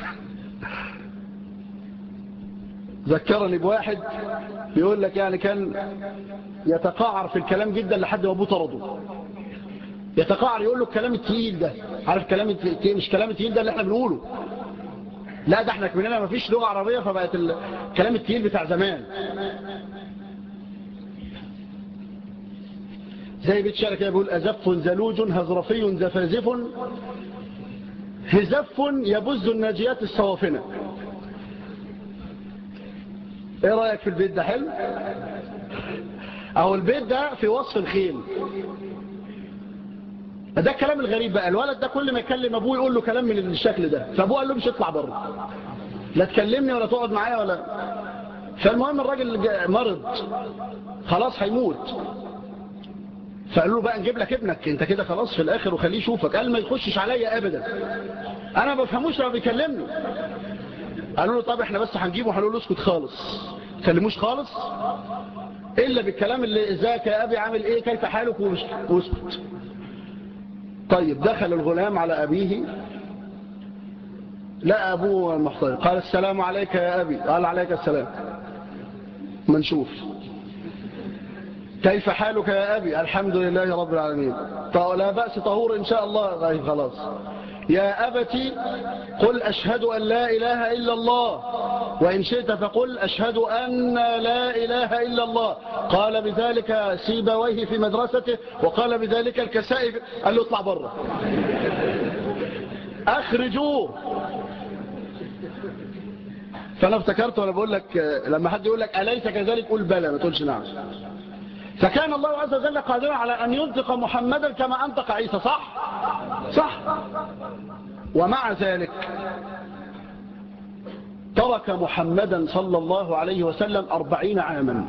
ذكرني بواحد يقول لك يعني كان يتقاعر في الكلام جدا لحد ما ابوه طرده يتقاعر يقول له الكلام التقيل ده عارف كلام التقيل مش كلام التقيل ده اللي احنا بنقوله لا ده احنا كمننا ما فيش لغة عربية فبقت الكلام التقيل بتاع زمان زي بيت شعر كده بيقول أزف زلوج هزرفي زفازف هزف يبز الناجيات الصوافنة ايه رأيك في البيت ده حلو اهو البيت ده في وصف الخيل ده الكلام الغريب بقى الولد ده كل ما يكلم ابوه يقول له كلام من الشكل ده فابوه قال له مش اطلع بره لا تكلمني ولا تقعد معايا ولا فالمهم الراجل مرض خلاص هيموت فقالوا له بقى نجيب لك ابنك انت كده خلاص في الاخر وخليه يشوفك قال ما يخشش عليا ابدا انا ما بفهموش لما بيكلمني قالوا له طب احنا بس هنجيبه وهنقول له اسكت خالص تكلموش خالص الا بالكلام اللي ازيك يا ابي عامل ايه كيف حالك واسكت طيب دخل الغلام على ابيه لا ابوه محترم قال السلام عليك يا ابي قال عليك السلام ما نشوف كيف حالك يا أبي الحمد لله رب العالمين لا بأس طهور إن شاء الله طيب خلاص يا أبتي قل أشهد أن لا إله إلا الله وإن شئت فقل أشهد أن لا إله إلا الله قال بذلك سيبويه في مدرسته وقال بذلك الكسائب قال له اطلع بره أخرجوه فأنا افتكرت وأنا بقول لك لما حد يقول لك أليس كذلك قل بلى ما تقولش نعم فكان الله عز وجل قادرا على أن ينطق محمدا كما أنطق عيسى صح صح ومع ذلك ترك محمدا صلى الله عليه وسلم أربعين عاما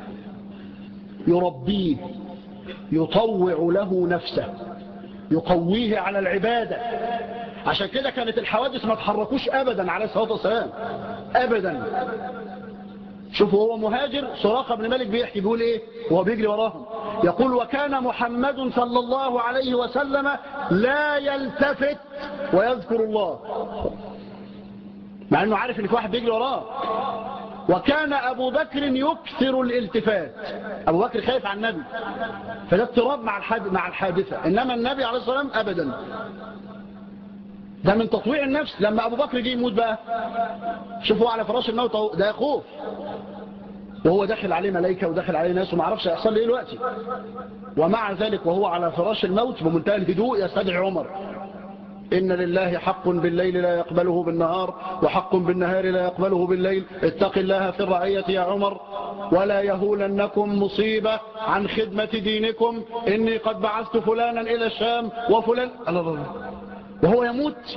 يربيه يطوع له نفسه يقويه على العبادة عشان كده كانت الحوادث ما تحركوش أبدا عليه الصلاة والسلام أبدا شوفوا هو مهاجر سراقة بن مالك بيحكي بيقول ايه وهو بيجري وراهم يقول وكان محمد صلى الله عليه وسلم لا يلتفت ويذكر الله مع انه عارف ان في واحد بيجري وراه وكان ابو بكر يكثر الالتفات ابو بكر خايف عن النبي فده اضطراب مع مع الحادثة انما النبي عليه الصلاة والسلام ابدا ده من تطويع النفس لما ابو بكر جه يموت بقى شوفوا على فراش الموت ده خوف وهو داخل عليه ملائكة وداخل عليه ناس وما عرفش يحصل ايه دلوقتي ومع ذلك وهو على فراش الموت بمنتهى الهدوء يستدعي عمر إن لله حق بالليل لا يقبله بالنهار وحق بالنهار لا يقبله بالليل اتق الله في الرعية يا عمر ولا يهولنكم مصيبة عن خدمة دينكم إني قد بعثت فلانا إلى الشام وفلان الله الله وهو يموت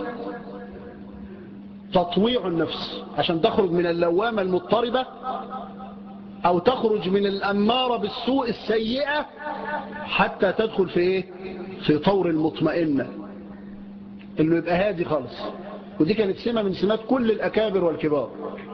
تطويع النفس عشان تخرج من اللوامة المضطربة أو تخرج من الأمارة بالسوء السيئة حتى تدخل في إيه؟ في طور المطمئنة إنه يبقى هادي خالص ودي كانت سمة من سمات كل الأكابر والكبار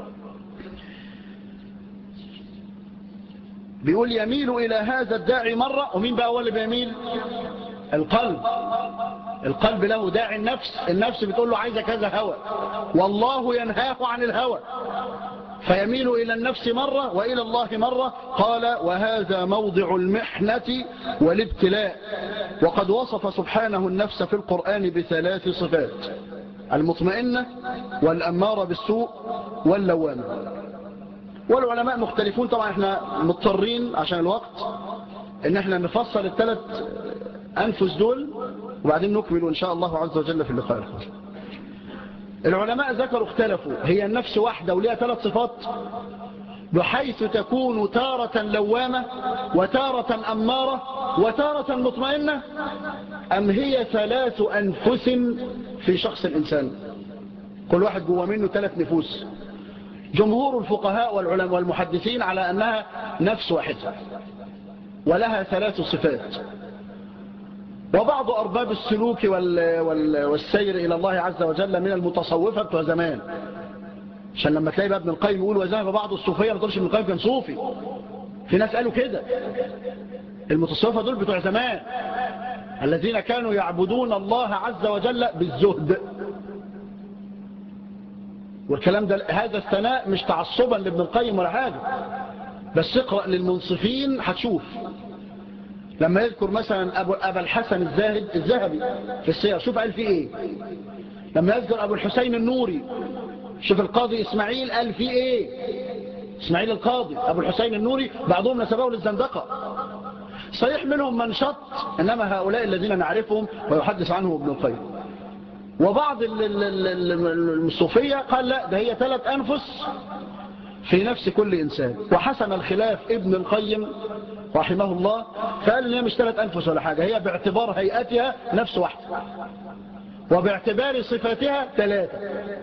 بيقول يميل إلى هذا الداعي مرة ومين بقى هو اللي بيميل القلب القلب له داعي النفس النفس بتقول له عايزة كذا هوى والله ينهاه عن الهوى فيميل إلى النفس مرة وإلى الله مرة قال وهذا موضع المحنة والابتلاء وقد وصف سبحانه النفس في القرآن بثلاث صفات المطمئنة والأمارة بالسوء واللوامة والعلماء مختلفون طبعا احنا مضطرين عشان الوقت ان احنا نفصل الثلاث أنفس دول وبعدين نكمل إن شاء الله عز وجل في اللقاء القادم العلماء ذكروا اختلفوا هي النفس واحدة وليها ثلاث صفات بحيث تكون تارة لوامة وتارة أمارة وتارة مطمئنة أم هي ثلاث أنفس في شخص الإنسان كل واحد جوا منه ثلاث نفوس جمهور الفقهاء والعلماء والمحدثين على أنها نفس واحدة ولها ثلاث صفات وبعض أرباب السلوك وال وال والسير إلى الله عز وجل من المتصوفة بتوع زمان عشان لما تلاقي بقى ابن القيم يقول وذهب بعض الصوفية ما تقولش ابن القيم كان صوفي في ناس قالوا كده المتصوفة دول بتوع زمان الذين كانوا يعبدون الله عز وجل بالزهد والكلام ده هذا الثناء مش تعصبا لابن القيم ولا حاجة بس اقرأ للمنصفين هتشوف لما يذكر مثلا أبو أبا الحسن الزاهد الذهبي في السير شوف قال فيه ايه لما يذكر أبو الحسين النوري شوف القاضي إسماعيل قال فيه ايه إسماعيل القاضي أبو الحسين النوري بعضهم نسبه للزندقة صحيح منهم من شط إنما هؤلاء الذين نعرفهم ويحدث عنهم ابن القيم وبعض الصوفية قال لا ده هي ثلاث أنفس في نفس كل إنسان وحسن الخلاف ابن القيم رحمه الله فقال ان هي مش ثلاث أنفس ولا حاجة هي باعتبار هيئتها نفس واحدة وباعتبار صفاتها ثلاثة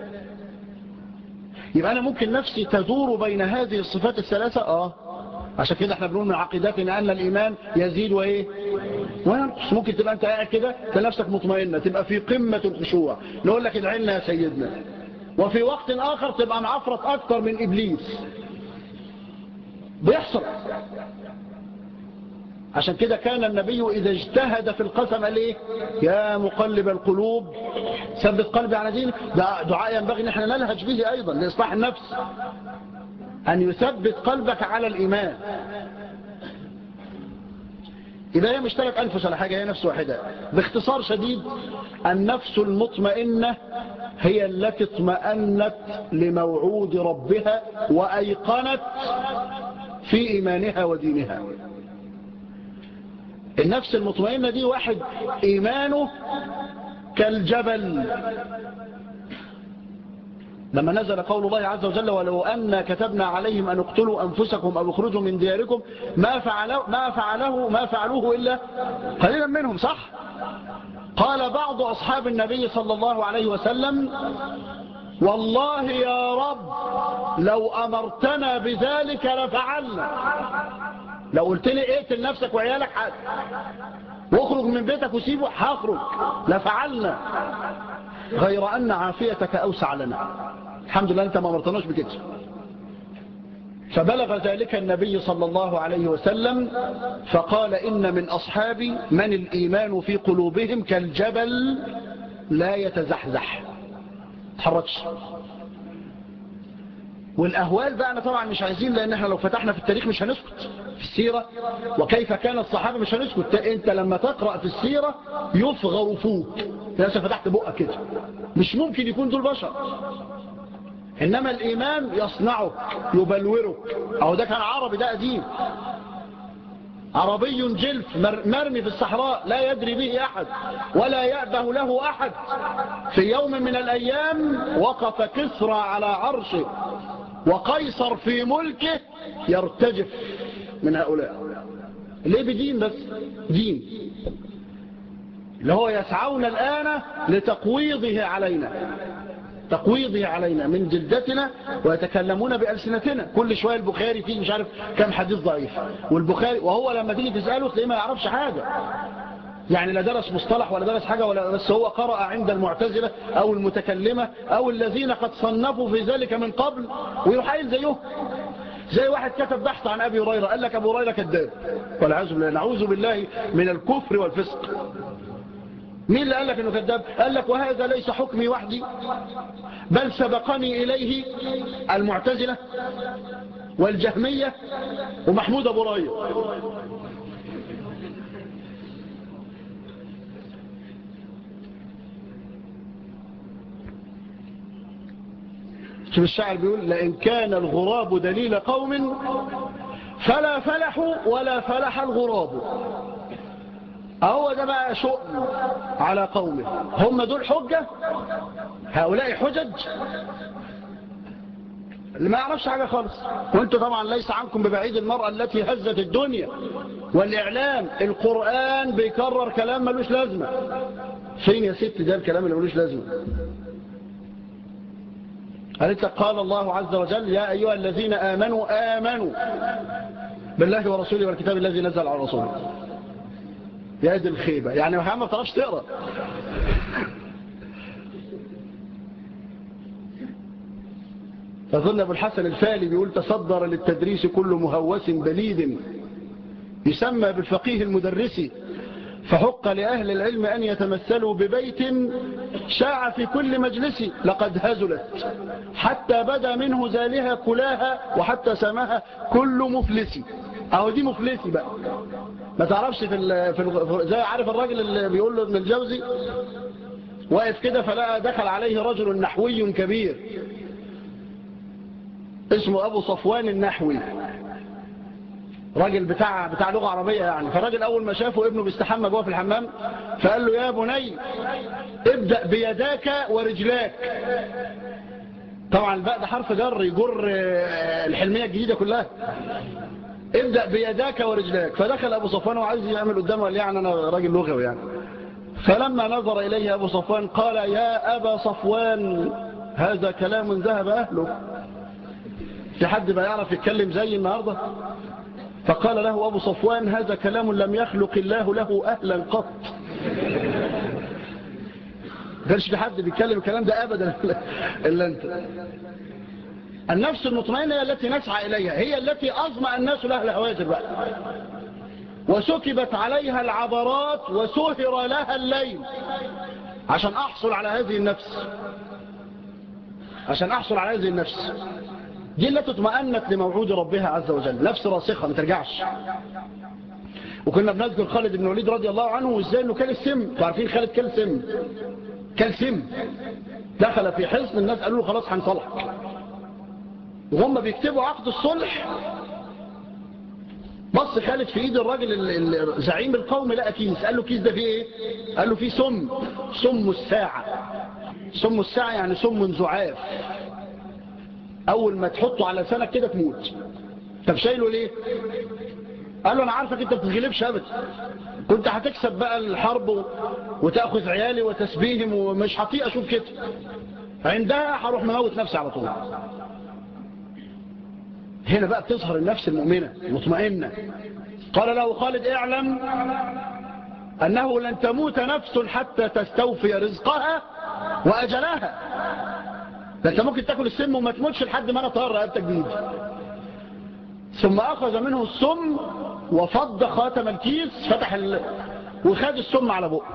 يبقى أنا ممكن نفسي تدور بين هذه الصفات الثلاثة آه عشان كده احنا بنقول من عقيدتنا أن الإيمان يزيد وإيه وينقص ممكن تبقى أنت قاعد كده تنفسك مطمئنة تبقى في قمة الخشوع نقول لك ادعينا يا سيدنا وفي وقت آخر تبقى معفرت أكتر من إبليس بيحصل عشان كده كان النبي إذا اجتهد في القسم قال إيه يا مقلب القلوب ثبت قلبي على دينك ده دعاء ينبغي ان احنا نلهج به أيضا لإصلاح النفس أن يثبت قلبك على الإيمان إذا هي مش ثلاث أنفس ولا حاجة هي نفس واحدة باختصار شديد النفس المطمئنة هي التي اطمأنت لموعود ربها وأيقنت في إيمانها ودينها النفس المطمئنة دي واحد إيمانه كالجبل لما نزل قول الله عز وجل ولو أن كتبنا عليهم أن اقتلوا أنفسكم أو اخرجوا من دياركم ما فعله ما فعله ما فعلوه إلا قليلا منهم صح قال بعض أصحاب النبي صلى الله عليه وسلم والله يا رب لو أمرتنا بذلك لفعلنا لو قلت لي اقتل نفسك وعيالك حد واخرج من بيتك وسيبه هخرج لفعلنا غير أن عافيتك أوسع لنا الحمد لله أنت ما مرتناش بكده فبلغ ذلك النبي صلى الله عليه وسلم فقال إن من أصحابي من الإيمان في قلوبهم كالجبل لا يتزحزح تحركش والأهوال بقى أنا طبعا مش عايزين لأن احنا لو فتحنا في التاريخ مش هنسكت في السيرة وكيف كان الصحابة مش هنسكت انت لما تقرأ في السيرة يفغر فوق ناس فتحت بقى كده مش ممكن يكون دول بشر إنما الإيمان يصنعك يبلورك أو ده كان عربي ده قديم عربي جلف مرمي في الصحراء لا يدري به أحد ولا يأبه له أحد في يوم من الأيام وقف كسرى على عرشه وقيصر في ملكه يرتجف من هؤلاء ليه بدين بس دين اللي هو يسعون الآن لتقويضه علينا تقويضه علينا من جلدتنا ويتكلمون بألسنتنا كل شوية البخاري فيه مش عارف كم حديث ضعيف والبخاري وهو لما تيجي تسأله تلاقيه ما يعرفش حاجة يعني لا درس مصطلح ولا درس حاجة ولا بس هو قرأ عند المعتزلة أو المتكلمة أو الذين قد صنفوا في ذلك من قبل ويحايل زيه زي واحد كتب بحث عن أبي هريرة قال لك أبو هريرة كذاب والعياذ بالله نعوذ بالله من الكفر والفسق مين اللي قال لك انه كذاب قال لك وهذا ليس حكمي وحدي بل سبقني اليه المعتزلة والجهمية ومحمود ابو راية شوف الشاعر بيقول لئن كان الغراب دليل قوم فلا فلحوا ولا فلح الغراب هو ده بقى شؤم على قومه هم دول حجة هؤلاء حجج اللي ما يعرفش حاجة خالص وانتوا طبعا ليس عنكم ببعيد المرأة التي هزت الدنيا والإعلام القرآن بيكرر كلام ملوش لازمة فين يا ست ده الكلام اللي ملوش لازمة قالت لك قال الله عز وجل يا أيها الذين آمنوا آمنوا بالله ورسوله والكتاب الذي نزل على رسوله يا دي الخيبة يعني محمد ما تعرفش تقرأ أظن أبو الحسن الفالي بيقول تصدر للتدريس كل مهوس بليد يسمى بالفقيه المدرس فحق لأهل العلم أن يتمثلوا ببيت شاع في كل مجلس لقد هزلت حتى بدا منه زالها كلاها وحتى سماها كل مفلس أهو دي مفلسي بقى ما تعرفش في, ال في ال زي عارف الراجل اللي بيقول له ابن الجوزي واقف كده فلقى دخل عليه رجل نحوي كبير اسمه أبو صفوان النحوي راجل بتاع بتاع لغة عربية يعني فالراجل أول ما شافه ابنه بيستحمى جوه في الحمام فقال له يا بني ابدأ بيداك ورجلاك طبعا الباء ده حرف جر يجر الحلمية الجديدة كلها ابدأ بيداك ورجلاك فدخل أبو صفوان وعايز يعمل قدامه قال يعني أنا راجل لغوي يعني فلما نظر إليه أبو صفوان قال يا أبا صفوان هذا كلام ذهب أهله في حد ما يعرف يتكلم زي النهاردة فقال له أبو صفوان هذا كلام لم يخلق الله له أهلا قط قالش في حد بيتكلم الكلام ده أبدا إلا أنت النفس المطمئنة هي التي نسعى إليها هي التي أظمأ الناس لها الهواجر بقى وسكبت عليها العبرات وسهر لها الليل عشان أحصل على هذه النفس عشان أحصل على هذه النفس دي التي اطمأنت لموعود ربها عز وجل نفس راسخة ما ترجعش وكنا بنذكر خالد بن وليد رضي الله عنه وازاي انه كان السم عارفين خالد كان سم كان سم دخل في حصن الناس قالوا له خلاص هنصلحك وهم بيكتبوا عقد الصلح بص خالد في ايد الراجل زعيم القوم لقى كيس قال له كيس ده فيه ايه قال له فيه سم سم الساعة سم الساعة يعني سم زعاف اول ما تحطه على لسانك كده تموت طب شايله ليه قال له انا عارفك انت بتتغلبش ابدا كنت هتكسب بقى الحرب وتاخذ عيالي وتسبيهم ومش هطيق اشوف كده عندها هروح مموت نفسي على طول هنا بقى بتظهر النفس المؤمنة المطمئنة قال له خالد اعلم أنه لن تموت نفس حتى تستوفي رزقها وأجلها ده انت ممكن تاكل السم وما تموتش لحد ما انا طهر رقبتك بيدي ثم اخذ منه السم وفض خاتم الكيس فتح ال... وخد السم على بقه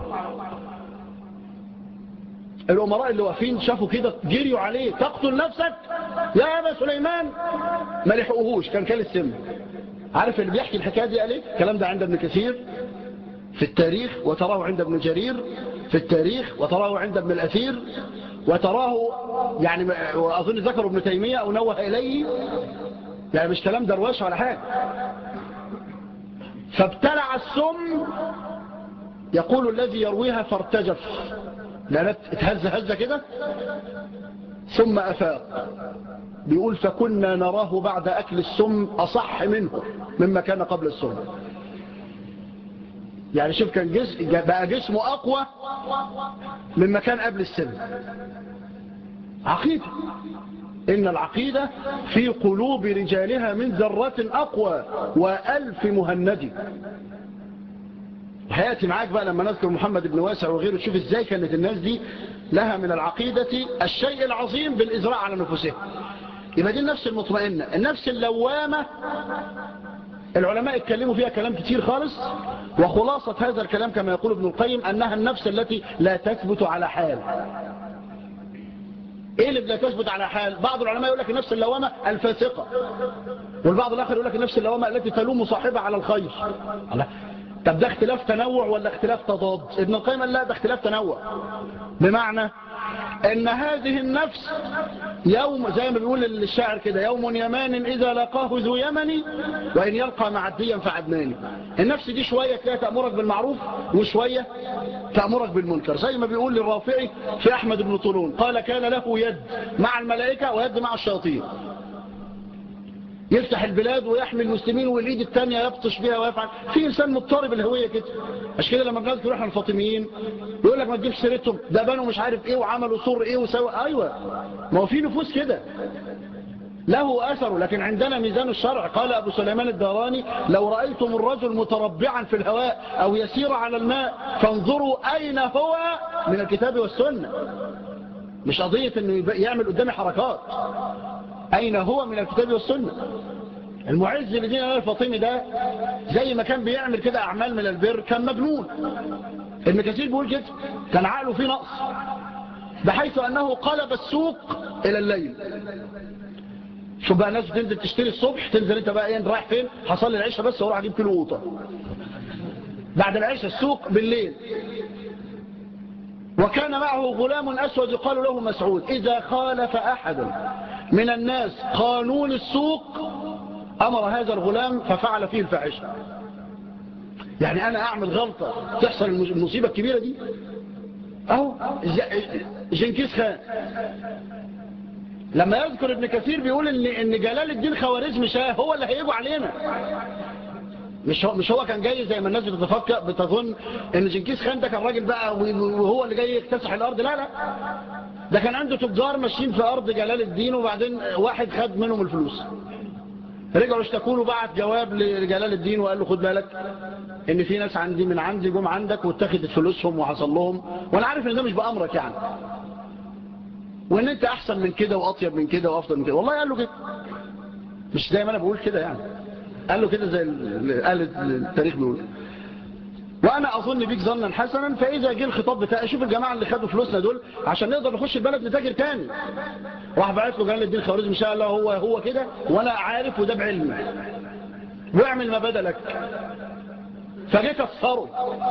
الامراء اللي واقفين شافوا كده جريوا عليه تقتل نفسك يا ابا سليمان ما لحقوهوش كان كان السم عارف اللي بيحكي الحكايه دي قال ايه الكلام ده عند ابن كثير في التاريخ وتراه عند ابن جرير في التاريخ وتراه عند ابن الأثير وتراه يعني أظن ذكر ابن تيمية أو نوه إليه يعني مش كلام درواش ولا حاجة فابتلع السم يقول الذي يرويها فارتجف لأنها اتهز هزة كده ثم أفاق بيقول فكنا نراه بعد أكل السم أصح منه مما كان قبل السم يعني شوف كان جسم بقى جسمه أقوى مما كان قبل السن عقيدة إن العقيدة في قلوب رجالها من ذرات أقوى وألف مهند هياتي معاك بقى لما نذكر محمد بن واسع وغيره تشوف ازاي كانت الناس دي لها من العقيدة الشيء العظيم بالإزراع على نفسهم يبقى دي النفس المطمئنة النفس اللوامة العلماء اتكلموا فيها كلام كتير خالص وخلاصة هذا الكلام كما يقول ابن القيم أنها النفس التي لا تثبت على حال ايه اللي لا تثبت على حال بعض العلماء يقول لك النفس اللوامة الفاسقة والبعض الآخر يقول لك النفس اللوامة التي تلوم صاحبها على الخير الله طب ده اختلاف تنوع ولا اختلاف تضاد ابن القيم قال لا ده اختلاف تنوع بمعنى ان هذه النفس يوم زي ما بيقول الشاعر كده يوم يمان إذا لقاه ذو يمني وإن يلقى معديا فعدناني النفس دي شوية تلاقي تأمرك بالمعروف وشوية تأمرك بالمنكر زي ما بيقول للرافعي في أحمد بن طولون قال كان له يد مع الملائكة ويد مع الشياطين يفتح البلاد ويحمي المسلمين والإيد الثانية يبطش بها ويفعل في إنسان مضطرب الهوية كده عشان كده لما بنذكر احنا الفاطميين يقول لك ما تجيبش سيرتهم ده بنوا مش عارف ايه وعملوا صور ايه وسوى ايوه ما هو في نفوس كده له أثر لكن عندنا ميزان الشرع قال أبو سليمان الداراني لو رأيتم الرجل متربعا في الهواء أو يسير على الماء فانظروا أين هو من الكتاب والسنة مش قضية أنه يعمل قدامي حركات أين هو من الكتاب والسنة المعز لدين الله الفاطمي ده زي ما كان بيعمل كده أعمال من البر كان مجنون ابن كثير بيقول كده كان عقله فيه نقص بحيث أنه قلب السوق إلى الليل شوف بقى ناس تنزل تشتري الصبح تنزل انت بقى ايه رايح فين حصل العيشة بس واروح اجيب كيلو قوطه بعد العيشة السوق بالليل وكان معه غلام أسود يقال له مسعود إذا خالف أحد من الناس قانون السوق أمر هذا الغلام ففعل فيه الفاحشة يعني أنا أعمل غلطة تحصل المصيبة الكبيرة دي أهو جنكيز خان لما يذكر ابن كثير بيقول ان ان جلال الدين خوارزمي شاه هو اللي هيجوا علينا مش هو مش هو كان جاي زي ما الناس بتتفكر بتظن ان جنكيز خان ده كان راجل بقى وهو اللي جاي يكتسح الارض لا لا ده كان عنده تجار ماشيين في ارض جلال الدين وبعدين واحد خد منهم الفلوس رجعوا اشتكوا له بعت جواب لجلال الدين وقال له خد بالك ان في ناس عندي من عندي جم عندك واتخذت فلوسهم وحصل لهم وانا عارف ان ده مش بامرك يعني وان انت احسن من كده واطيب من كده وافضل من كده والله قال له كده مش زي ما انا بقول كده يعني قال له كده زي قال التاريخ بيقول وانا اظن بيك ظنا حسنا فاذا جه الخطاب بتاعي شوف الجماعه اللي خدوا فلوسنا دول عشان نقدر نخش البلد نتاجر تاني راح بعت له جلال الدين خوارزمي ان شاء الله هو هو كده وانا عارف وده بعلمي واعمل ما بدلك فجيت اكسره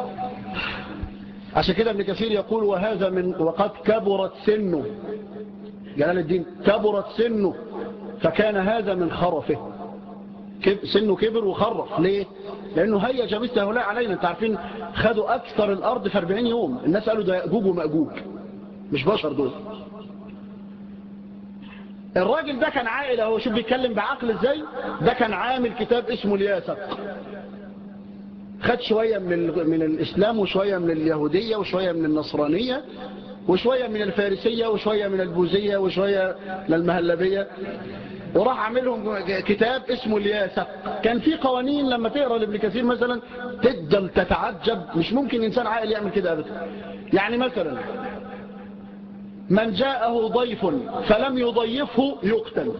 عشان كده ابن كثير يقول وهذا من وقد كبرت سنه جلال الدين كبرت سنه فكان هذا من خرفه سنه كبر وخرف ليه لانه هيج مثل هؤلاء علينا انت عارفين خدوا اكثر الارض في 40 يوم الناس قالوا ده ياجوج وماجوج مش بشر دول الراجل ده كان عاقل اهو شوف بيتكلم بعقل ازاي ده كان عامل كتاب اسمه الياسق خد شوية من, من الإسلام وشوية من اليهودية وشوية من النصرانية وشوية من الفارسية وشوية من البوذية وشوية من المهلبية وراح عاملهم كتاب اسمه الياسق كان في قوانين لما تقرأ لابن كثير مثلا تفضل تتعجب مش ممكن إنسان عاقل يعمل كده أبدا يعني مثلا من جاءه ضيف فلم يضيفه يقتل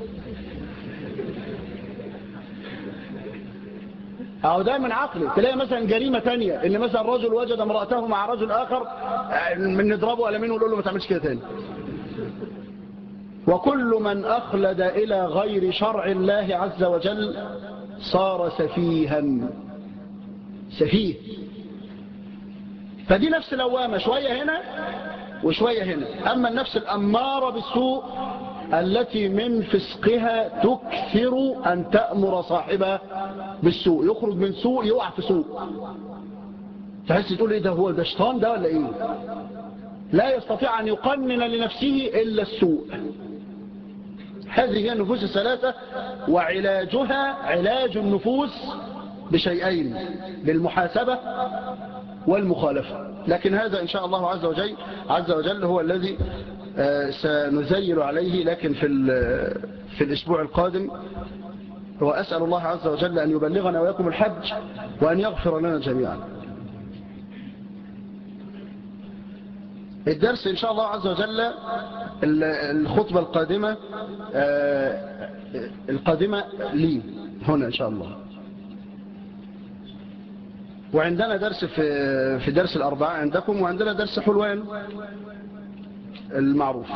أو ده من عقله تلاقي مثلا جريمة تانية إن مثلا رجل وجد امرأته مع رجل آخر من نضربه ولا منه ونقول له ما تعملش كده تاني وكل من أخلد إلى غير شرع الله عز وجل صار سفيها سفيه فدي نفس لوامة شوية هنا وشوية هنا أما النفس الأمارة بالسوء التي من فسقها تكثر أن تأمر صاحبها بالسوء يخرج من سوء يقع في سوء تحس تقول ايه ده هو ده شيطان ده ولا ايه لا يستطيع أن يقنن لنفسه إلا السوء هذه هي النفوس الثلاثة وعلاجها علاج النفوس بشيئين بالمحاسبة والمخالفة لكن هذا إن شاء الله عز وجل, عز وجل هو الذي سنزيل عليه لكن في, في الأسبوع القادم وأسأل الله عز وجل أن يبلغنا ويكم الحج وأن يغفر لنا جميعا الدرس إن شاء الله عز وجل الخطبة القادمة القادمة لي هنا إن شاء الله وعندنا درس في في درس الأربعاء عندكم وعندنا درس حلوان المعروف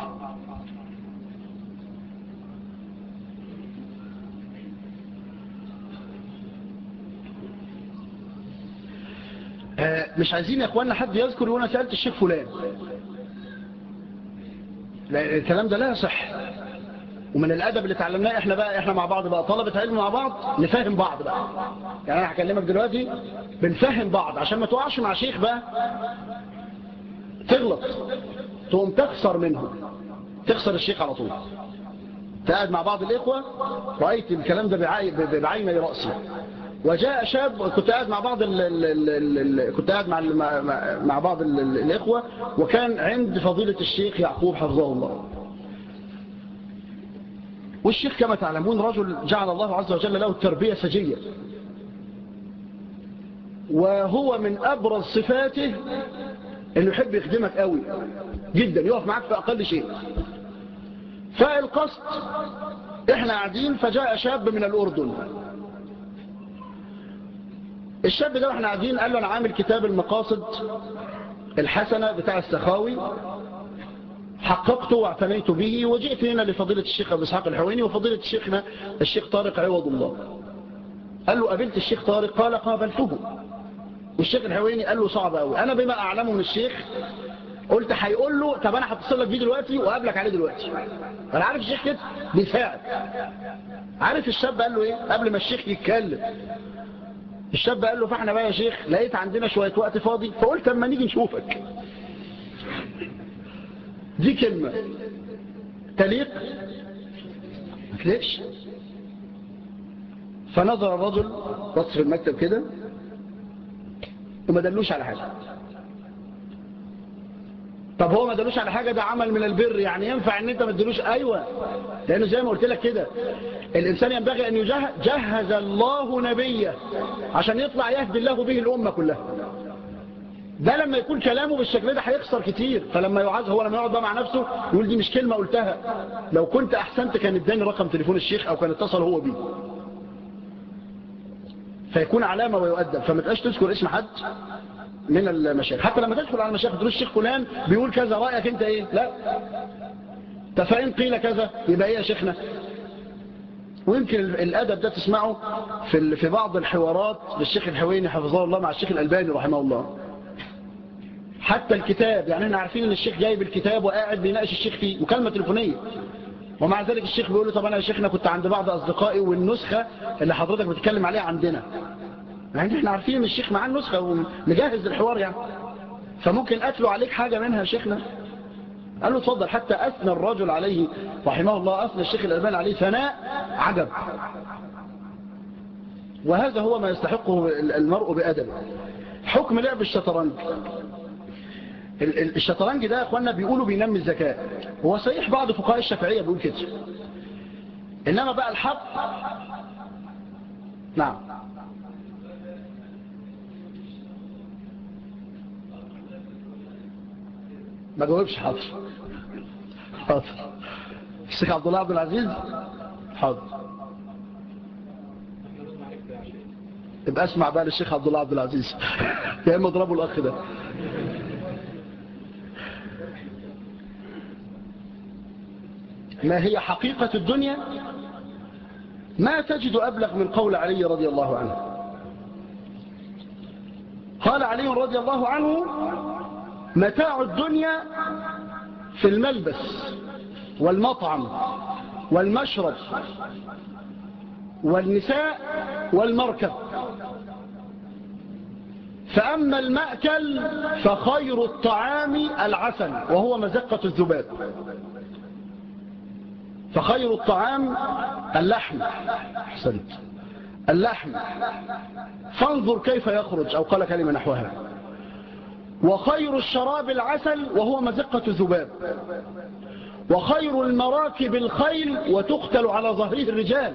مش عايزين يا اخوانا حد يذكر وانا سألت الشيخ فلان لا، الكلام ده لا يصح ومن الادب اللي اتعلمناه احنا بقى احنا مع بعض بقى طلبه علم مع بعض نفهم بعض بقى يعني انا هكلمك دلوقتي بنفهم بعض عشان ما تقعش مع شيخ بقى تغلط تقوم تخسر منه تخسر الشيخ على طول قاعد مع بعض الإخوة رأيت الكلام ده بعي- ب- بعيني رأسي وجاء شاب كنت قاعد مع بعض ال ال ال ال كنت قاعد مع ال- مع- مع- مع بعض ال- ال- الإخوة وكان عند فضيلة الشيخ يعقوب حفظه الله والشيخ كما تعلمون رجل جعل الله عز وجل له التربية سجية وهو من أبرز صفاته انه يحب يخدمك قوي جدا يقف معاك في اقل شيء فالقصد احنا قاعدين فجاء شاب من الاردن الشاب ده واحنا قاعدين قال له انا عامل كتاب المقاصد الحسنة بتاع السخاوي حققته واعتنيت به وجئت هنا لفضيلة الشيخ أبو إسحاق الحويني وفضيلة الشيخنا الشيخ طارق عوض الله قال له قابلت الشيخ طارق قال قابلته والشيخ الحويني قال له صعب قوي انا بما اعلمه من الشيخ قلت هيقول له طب انا هتصل لك بيه دلوقتي وقابلك عليه دلوقتي انا عارف الشيخ كده بيساعد عارف الشاب قال له ايه قبل ما الشيخ يتكلم الشاب قال له فاحنا بقى يا شيخ لقيت عندنا شويه وقت فاضي فقلت اما نيجي نشوفك دي كلمه تليق ما تليقش فنظر الرجل بص في المكتب كده وما دلوش على حاجة طب هو ما دلوش على حاجة ده عمل من البر يعني ينفع ان انت ما تدلوش ايوه لانه زي ما قلت لك كده الانسان ينبغي ان يجهز جهز الله نبيه عشان يطلع يهدي الله به الامة كلها ده لما يكون كلامه بالشكل ده هيخسر كتير فلما يعاز هو لما يقعد بقى مع نفسه يقول دي مش كلمة قلتها لو كنت احسنت كان اداني رقم تليفون الشيخ او كان اتصل هو بيه فيكون علامة ويؤدب فما تبقاش تذكر اسم حد من المشايخ حتى لما تدخل على المشايخ تقول الشيخ فلان بيقول كذا رأيك انت ايه لا فإن قيل كذا يبقى ايه يا شيخنا ويمكن الأدب ده تسمعه في في بعض الحوارات للشيخ الحويني حفظه الله مع الشيخ الألباني رحمه الله حتى الكتاب يعني احنا عارفين ان الشيخ جايب الكتاب وقاعد بيناقش الشيخ فيه مكالمة تليفونية ومع ذلك الشيخ بيقول له طب انا يا شيخنا كنت عند بعض اصدقائي والنسخة اللي حضرتك بتتكلم عليها عندنا يعني احنا عارفين ان الشيخ معاه النسخة ومجهز الحوار يعني فممكن اتلو عليك حاجة منها يا شيخنا قال له اتفضل حتى اثنى الرجل عليه رحمه الله اثنى الشيخ الالباني عليه ثناء عجب وهذا هو ما يستحقه المرء بأدبه حكم لعب الشطرنج الشطرنج ده يا اخوانا بيقولوا بينمي الذكاء هو صحيح بعض فقهاء الشافعية بيقول كده انما بقى الحق نعم ما جاوبش حاضر حاضر الشيخ عبد الله عبد العزيز حاضر يبقى اسمع بقى للشيخ عبد الله عبد العزيز يا اما اضربوا الاخ ده ما هي حقيقة الدنيا ما تجد أبلغ من قول علي رضي الله عنه قال علي رضي الله عنه متاع الدنيا في الملبس والمطعم والمشرب والنساء والمركب فأما المأكل فخير الطعام العسل وهو مزقة الذباب فخير الطعام اللحم احسنت اللحم فانظر كيف يخرج أو قال كلمة نحوها وخير الشراب العسل وهو مزقة الذباب وخير المراكب الخيل وتقتل على ظهره الرجال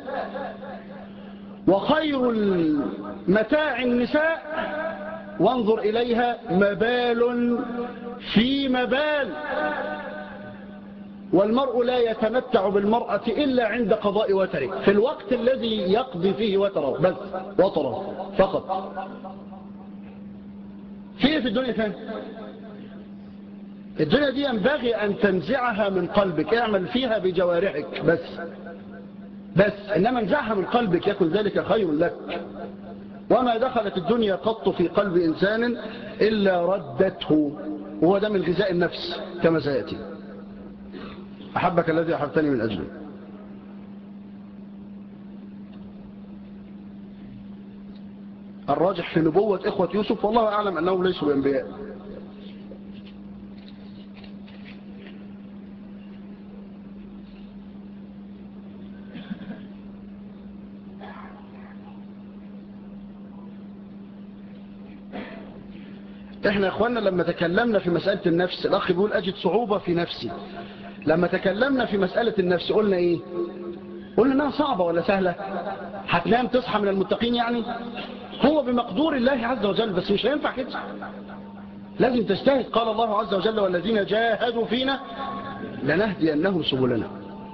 وخير متاع النساء وانظر إليها مبال في مبال والمرء لا يتمتع بالمرأة إلا عند قضاء وتره في الوقت الذي يقضي فيه وتره بس وتره فقط في في الدنيا ثاني الدنيا دي ينبغي أن تنزعها من قلبك اعمل فيها بجوارحك بس بس إنما انزعها من قلبك يكن ذلك خير لك وما دخلت الدنيا قط في قلب إنسان إلا ردته وهو ده من غذاء النفس كما سيأتي أحبك الذي أحبتني من أجله الراجح في نبوة إخوة يوسف والله أعلم أنهم ليسوا بأنبياء احنا يا اخوانا لما تكلمنا في مسألة النفس الاخ بيقول اجد صعوبة في نفسي لما تكلمنا في مسألة النفس قلنا ايه قلنا انها صعبة ولا سهلة هتنام تصحى من المتقين يعني هو بمقدور الله عز وجل بس مش هينفع كده لازم تجتهد قال الله عز وجل والذين جاهدوا فينا لنهدينهم سبلنا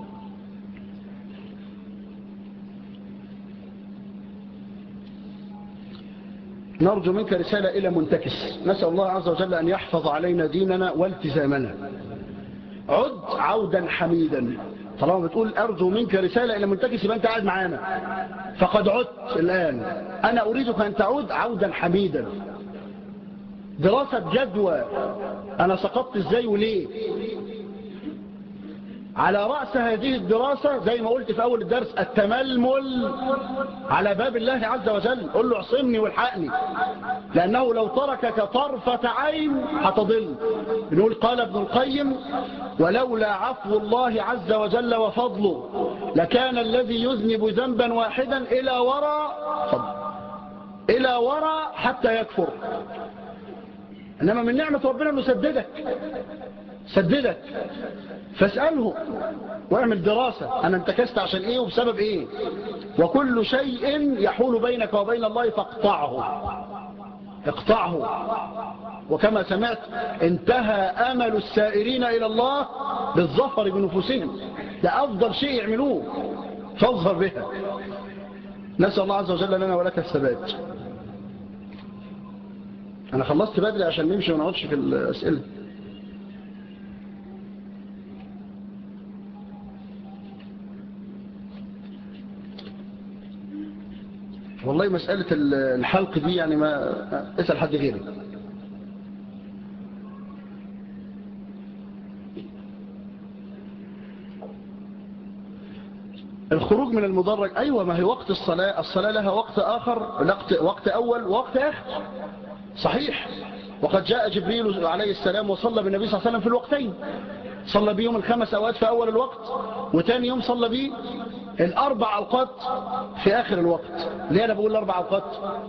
نرجو منك رسالة إلى منتكس نسأل الله عز وجل أن يحفظ علينا ديننا والتزامنا عد عودا حميدا طالما بتقول أرجو منك رسالة إلى منتكس يبقى أنت قاعد معانا فقد عدت الآن أنا أريدك أن تعود عودا حميدا دراسة جدوى أنا سقطت إزاي وليه على رأس هذه الدراسة زي ما قلت في أول الدرس التململ على باب الله عز وجل قل له اعصمني والحقني لأنه لو تركك طرفة عين هتضل بنقول قال ابن القيم ولولا عفو الله عز وجل وفضله لكان الذي يذنب ذنبا واحدا إلى وراء إلى وراء حتى يكفر إنما من نعمة ربنا أنه سددك سددك فاسأله واعمل دراسة أنا انتكست عشان إيه وبسبب إيه وكل شيء يحول بينك وبين الله فاقطعه اقطعه وكما سمعت انتهى أمل السائرين إلى الله بالظفر بنفوسهم ده أفضل شيء يعملوه فاظهر بها نسأل الله عز وجل لنا ولك الثبات أنا خلصت بدري عشان نمشي ونقعدش في الأسئلة والله مسألة الحلق دي يعني ما اسأل حد غيري الخروج من المدرج أيوة ما هي وقت الصلاة الصلاة لها وقت آخر وقت أول ووقت آخر صحيح وقد جاء جبريل عليه السلام وصلى بالنبي صلى الله عليه وسلم في الوقتين صلى بيهم الخمس أوقات في أول الوقت وتاني يوم صلى بيه الأربع أوقات في آخر الوقت ليه أنا بقول الأربع أوقات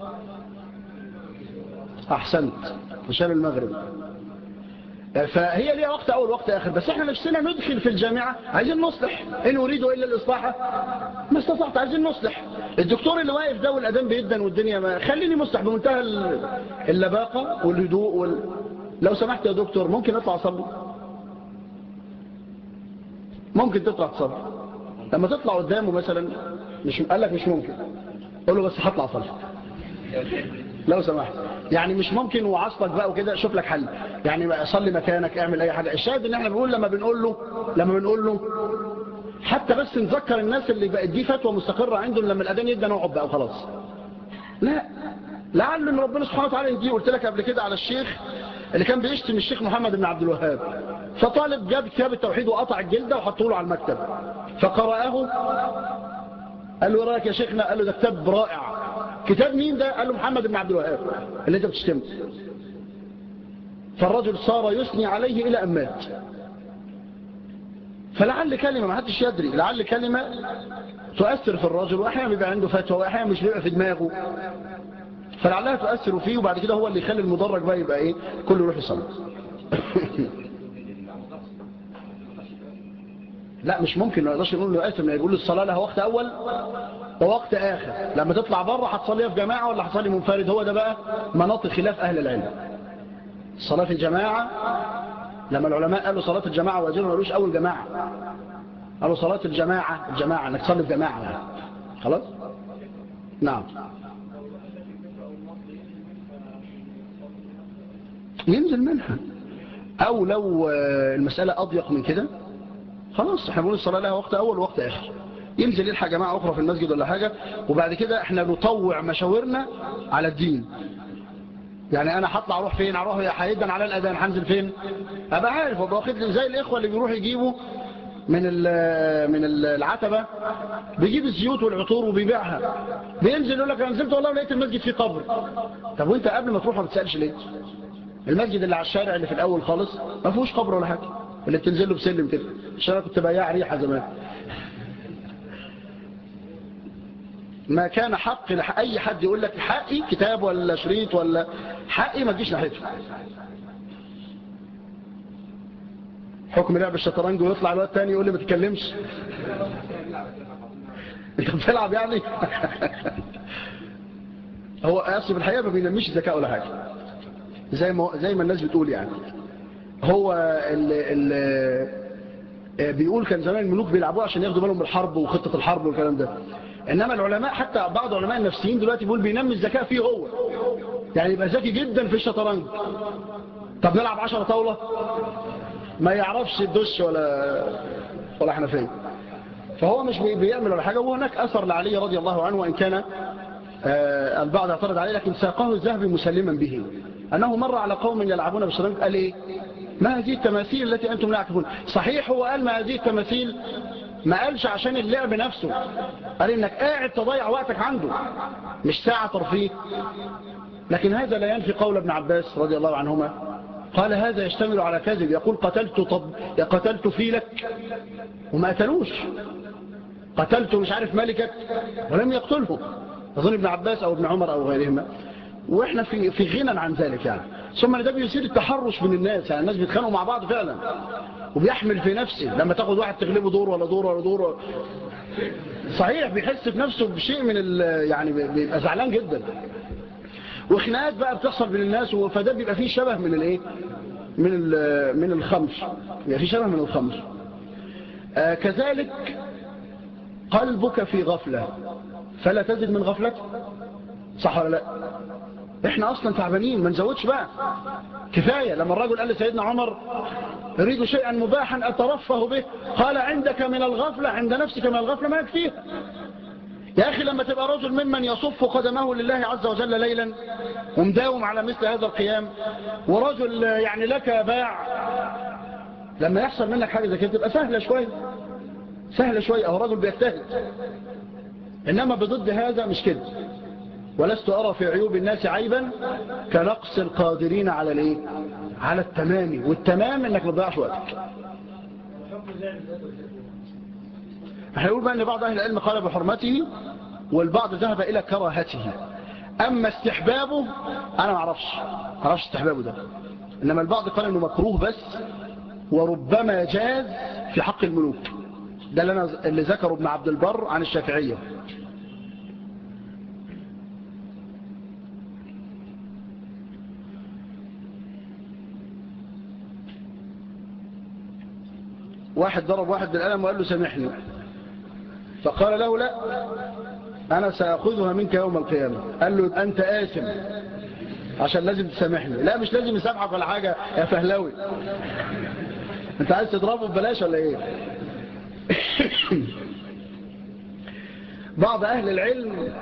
أحسنت عشان المغرب فهي ليها وقت أول وقت آخر بس احنا نفسنا ندخل في الجامعة عايزين نصلح إن أريد إلا الإصلاح ما استطعت عايزين نصلح الدكتور اللي واقف ده والأدام بيدا والدنيا ما خليني مصلح بمنتهى اللباقة والهدوء وال... لو سمحت يا دكتور ممكن اطلع أصلي ممكن تطلع تصلي لما تطلع قدامه مثلا مش قال لك مش ممكن قول له بس هطلع اصلي لو سمحت يعني مش ممكن وعصلك بقى وكده شوف لك حل يعني صلي مكانك اعمل اي حاجه الشاهد ان احنا بنقول لما بنقول له لما بنقول له حتى بس نذكر الناس اللي بقت دي فتوى مستقره عندهم لما الاذان يبدا نقعد بقى وخلاص لا لعل ان ربنا سبحانه وتعالى يهديه قلت لك قبل كده على الشيخ اللي كان بيشتم الشيخ محمد بن عبد الوهاب فطالب جاب كتاب التوحيد وقطع الجلده وحطه له على المكتب فقرأه قال له رايك يا شيخنا قال له ده كتاب رائع كتاب مين ده قال له محمد بن عبد الوهاب اللي انت بتشتمه فالرجل صار يثني عليه الى ان مات فلعل كلمه ما حدش يدري لعل كلمه تؤثر في الرجل واحيانا بيبقى عنده فتوى واحيانا مش بيبقى في دماغه فلعلها تؤثر فيه وبعد كده هو اللي يخلي المدرج بقى يبقى ايه كله يروح يصلي لا مش ممكن ما يقدرش يقول له اسم يقول له الصلاه لها وقت اول ووقت اخر لما تطلع بره هتصليها في جماعه ولا هتصلي منفرد هو ده بقى مناط خلاف اهل العلم الصلاه في الجماعه لما العلماء قالوا صلاه الجماعه واجبها ما قالوش اول جماعه قالوا صلاه الجماعه الجماعه انك تصلي في جماعه يعني. خلاص نعم ينزل منها او لو المساله اضيق من كده خلاص احنا بنقول الصلاة لها وقت أول ووقت آخر ينزل يلحق جماعة أخرى في المسجد ولا حاجة وبعد كده احنا نطوع مشاورنا على الدين يعني أنا هطلع أروح فين أروح هيدا على الأذان هنزل فين أبقى عارف وابقى واخد زي الإخوة اللي بيروح يجيبوا من من العتبة بيجيب الزيوت والعطور وبيبيعها بينزل يقول لك انا نزلت والله ولقيت المسجد فيه قبر طب وانت قبل ما تروح ما بتسالش ليه المسجد اللي على الشارع اللي في الاول خالص ما فيهوش قبر ولا حاجه اللي بتنزل له بسلم كده عشان انا كنت بياع ريحه زمان ما كان حق لأي حد يقول لك حقي كتاب ولا شريط ولا حقي ما تجيش ناحيته حكم لعب الشطرنج ويطلع الوقت تاني يقول لي ما تتكلمش انت بتلعب يعني هو اصل في الحقيقه ما بينميش الذكاء ولا حاجه زي ما زي ما الناس بتقول يعني هو ال ال بيقول كان زمان الملوك بيلعبوه عشان ياخدوا بالهم من الحرب وخطه الحرب والكلام ده انما العلماء حتى بعض علماء النفسيين دلوقتي بيقول بينمي الذكاء فيه هو يعني يبقى ذكي جدا في الشطرنج طب نلعب 10 طاوله ما يعرفش الدش ولا ولا حنفيه فهو مش بيعمل ولا حاجه وهناك اثر لعلي رضي الله عنه وان كان آه البعض اعترض عليه لكن ساقه الذهبي مسلما به انه مر على قوم يلعبون بالشطرنج قال ايه ما هذه التماثيل التي انتم لا تعرفون صحيح هو قال ما هذه التماثيل ما قالش عشان اللعب نفسه قال انك قاعد تضيع وقتك عنده مش ساعة ترفيه لكن هذا لا ينفي قول ابن عباس رضي الله عنهما قال هذا يشتمل على كذب يقول قتلت طب يا قتلت فيلك وما قتلوش قتلت مش عارف ملكك ولم يقتله أظن ابن عباس أو ابن عمر أو غيرهما وإحنا في في غنى عن ذلك يعني ثم ده بيصير التحرش من الناس يعني الناس بيتخانقوا مع بعض فعلا وبيحمل في نفسه لما تاخد واحد تغلبه دور ولا دور ولا دور صحيح بيحس في نفسه بشيء من يعني بيبقى زعلان جدا وخناقات بقى بتحصل بين الناس فده بيبقى فيه شبه من الايه من من الخمر بيبقى فيه شبه من الخمر آه كذلك قلبك في غفلة فلا تزد من غفلته صح ولا لا احنا اصلا تعبانين ما نزودش بقى كفاية لما الرجل قال لسيدنا عمر اريد شيئا مباحا اترفه به قال عندك من الغفلة عند نفسك من الغفلة ما يكفيها يا أخي لما تبقى رجل ممن يصف قدمه لله عز وجل ليلا ومداوم على مثل هذا القيام ورجل يعني لك باع لما يحصل منك حاجة زي كده تبقى سهلة شوية سهلة شوية أو رجل بيجتهد إنما بضد هذا مش كده ولست أرى في عيوب الناس عيبا كنقص القادرين على الايه على التمام والتمام انك ما تضيعش وقتك احنا نقول بقى ان بعض اهل العلم قال بحرمته والبعض ذهب الى كراهته اما استحبابه انا ما اعرفش ما اعرفش استحبابه ده انما البعض قال انه مكروه بس وربما جاز في حق الملوك ده اللي, أنا اللي ذكره ابن عبد البر عن الشافعيه واحد ضرب واحد بالقلم وقال له سامحني فقال له لا أنا سأخذها منك يوم القيامة قال له أنت آثم عشان لازم تسامحني لا مش لازم يسامحك ولا حاجة يا فهلاوي أنت عايز تضربه ببلاش ولا إيه بعض أهل العلم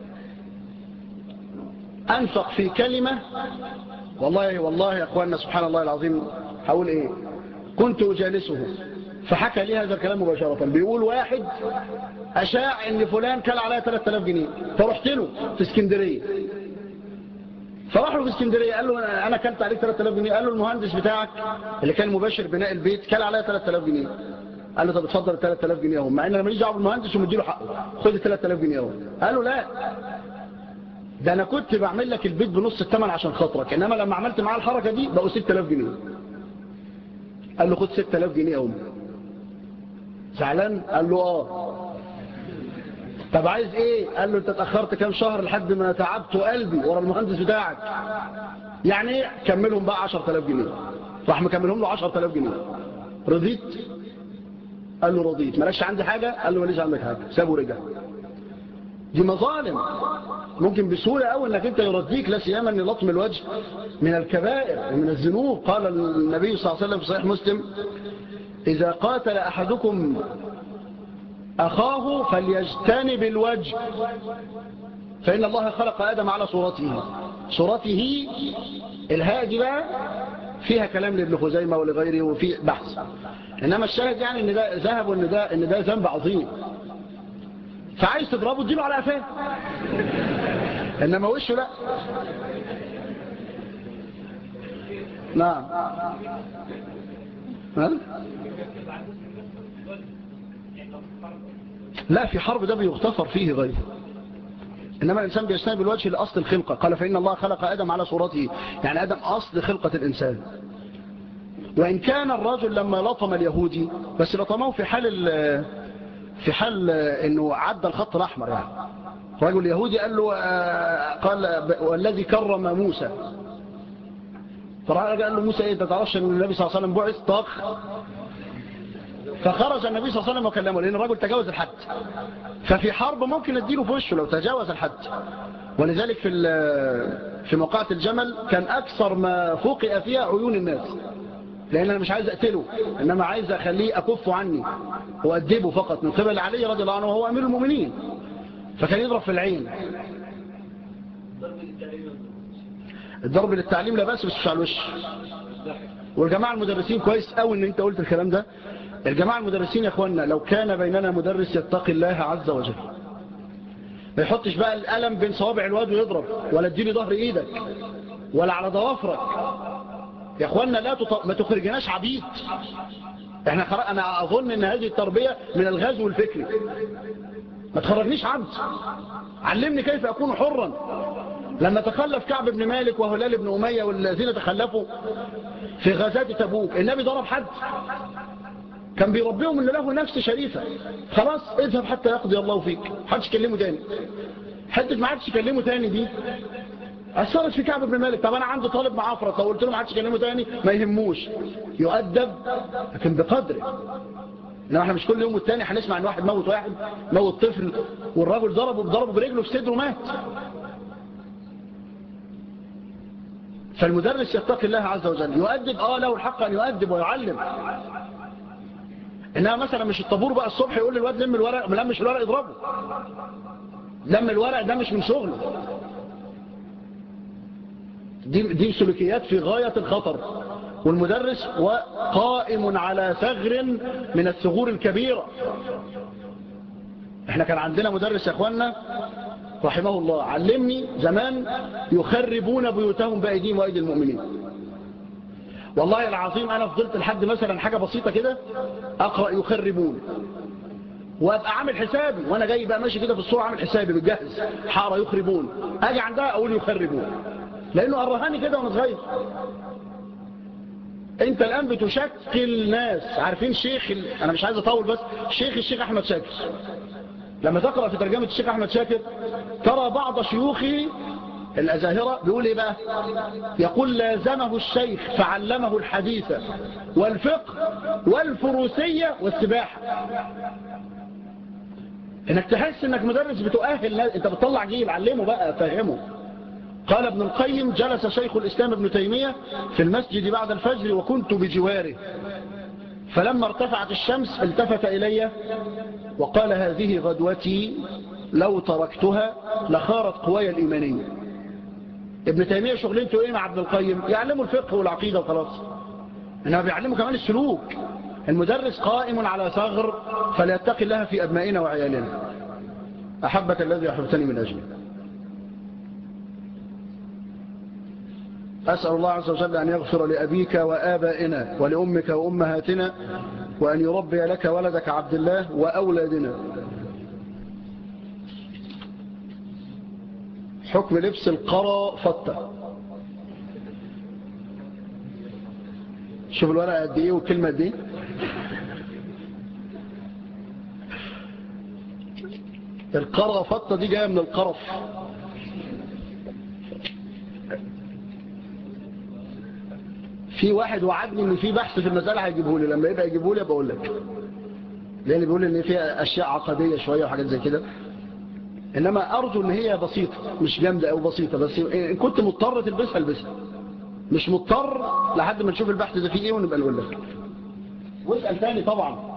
أنفق في كلمة والله والله يا أخواننا سبحان الله العظيم هقول إيه كنت أجالسه فحكى لي هذا الكلام مباشرة بيقول واحد أشاع ان فلان كان عليها 3000 جنيه فرحت له في اسكندرية فراح له في اسكندرية قال له أنا كلت عليك 3000 جنيه قال له المهندس بتاعك اللي كان مباشر بناء البيت كان عليها 3000 جنيه قال له طب اتفضل ال 3000 جنيه اهم مع ان انا ماليش دعوه بالمهندس ومديله حقه خد ال 3000 جنيه اهم قال له لا ده انا كنت بعمل لك البيت بنص الثمن عشان خاطرك انما لما عملت معاه الحركه دي بقوا 6000 جنيه قال له خد 6000 جنيه اهم زعلان قال له اه طب عايز ايه قال له انت اتاخرت كام شهر لحد ما تعبت قلبي ورا المهندس بتاعك يعني ايه كملهم بقى 10000 جنيه راح مكملهم له 10000 جنيه رضيت قال له رضيت مالكش عندي حاجه قال له ماليش عندك حاجه سابه ورجع دي مظالم ممكن بسهوله قوي انك انت يرضيك لا سيما ان لطم الوجه من الكبائر ومن الذنوب قال النبي صلى الله عليه وسلم في صحيح مسلم إذا قاتل أحدكم أخاه فليجتنب الوجه فإن الله خلق آدم على صورته صورته الهاء دي بقى فيها كلام لابن خزيمة ولغيره وفي بحث إنما الشاهد يعني إن ده ذهب وإن ده, إن ده ذنب عظيم فعايز تضربه تديله على قفاه إنما وشه لا نعم ها؟ لا في حرب ده بيغتفر فيه غيره إنما الإنسان بيجتنب بالوجه لأصل الخلقة قال فإن الله خلق آدم على صورته يعني آدم أصل خلقة الإنسان وإن كان الرجل لما لطم اليهودي بس لطمه في حال في حال أنه عدى الخط الأحمر يعني رجل يهودي قال له قال والذي كرم موسى فراح قال له موسى ايه انت تعرفش ان النبي صلى الله عليه وسلم بعث طاخ فخرج النبي صلى الله عليه وسلم وكلمه لان الرجل تجاوز الحد ففي حرب ممكن اديله في وشه لو تجاوز الحد ولذلك في في موقعة الجمل كان اكثر ما فوقئ فيها عيون الناس لان انا مش عايز اقتله انما عايز اخليه اكفه عني وادبه فقط من قبل علي رضي الله عنه وهو امير المؤمنين فكان يضرب في العين الضرب للتعليم لا بأس بس مش على الوش والجماعة المدرسين كويس قوي ان انت قلت الكلام ده الجماعة المدرسين يا اخوانا لو كان بيننا مدرس يتقي الله عز وجل ما يحطش بقى القلم بين صوابع الواد ويضرب ولا تديني ظهر ايدك ولا على ضوافرك يا اخوانا لا تط... ما تخرجناش عبيد احنا خر... انا اظن ان هذه التربية من الغزو الفكري ما تخرجنيش عبد علمني كيف اكون حرا لما تخلف كعب بن مالك وهلال بن أمية والذين تخلفوا في غزات تبوك النبي ضرب حد كان بيربيهم ان له نفس شريفة خلاص اذهب حتى يقضي الله فيك حدش يكلمه تاني حدش ما حدش يكلمه تاني دي أثرت في كعب بن مالك طب أنا عندي طالب معافرة لو قلت له ما حدش يكلمه تاني ما يهموش يؤدب لكن بقدره انما احنا مش كل يوم والتاني هنسمع ان واحد موت واحد موت طفل والراجل ضربه ضربه برجله في صدره مات فالمدرس يتقي الله عز وجل يؤدب اه له الحق ان يؤدب ويعلم انها مثلا مش الطابور بقى الصبح يقول للواد لم الورق ما لمش الورق يضربه لم الورق ده مش من شغله دي, دي سلوكيات في غاية الخطر والمدرس قائم على ثغر من الثغور الكبيرة احنا كان عندنا مدرس يا اخوانا رحمه الله علمني زمان يخربون بيوتهم بأيديهم وأيدي المؤمنين والله العظيم أنا فضلت لحد مثلا حاجة بسيطة كده أقرأ يخربون وابقى عامل حسابي وانا جاي بقى ماشي كده في الصورة عامل حسابي بالجهز حارة يخربون اجي عندها اقول يخربون لانه قرهاني كده وانا صغير انت الان بتشكل ناس عارفين شيخ ال... انا مش عايز اطول بس شيخ الشيخ احمد شاكر لما تقرأ في ترجمة الشيخ أحمد شاكر ترى بعض شيوخه الأزاهرة بيقول إيه بقى يقول لازمه الشيخ فعلمه الحديث والفقه والفروسية والسباحة انك تحس انك مدرس بتؤهل انت بتطلع جيل علمه بقى فهمه قال ابن القيم جلس شيخ الإسلام ابن تيمية في المسجد بعد الفجر وكنت بجواره فلما ارتفعت الشمس التفت إلي وقال هذه غدوتي لو تركتها لخارت قواي الإيمانية ابن تيمية شغلته ايه مع ابن القيم يعلمه الفقه والعقيدة وخلاص انه بيعلمه كمان السلوك المدرس قائم على ثغر فليتقي الله في أبنائنا وعيالنا أحبك الذي أحبتني من أجله أسأل الله عز وجل أن يغفر لأبيك وآبائنا ولأمك وأمهاتنا وأن يربي لك ولدك عبد الله وأولادنا حكم لبس القرى فتة شوف الورقة قد ايه والكلمة قد ايه القرى فتة دي جاية من القرف في واحد وعدني ان في بحث في المسألة هيجيبه لي لما يبقى يجيبه لي بقول لك لان بيقول ان فيها اشياء عقدية شوية وحاجات زي كده انما ارجو ان هي بسيطة مش جامدة او بسيطة بس ان كنت مضطر تلبسها البسها مش مضطر لحد ما نشوف البحث ده فيه ايه ونبقى نقول لك واسأل تاني طبعا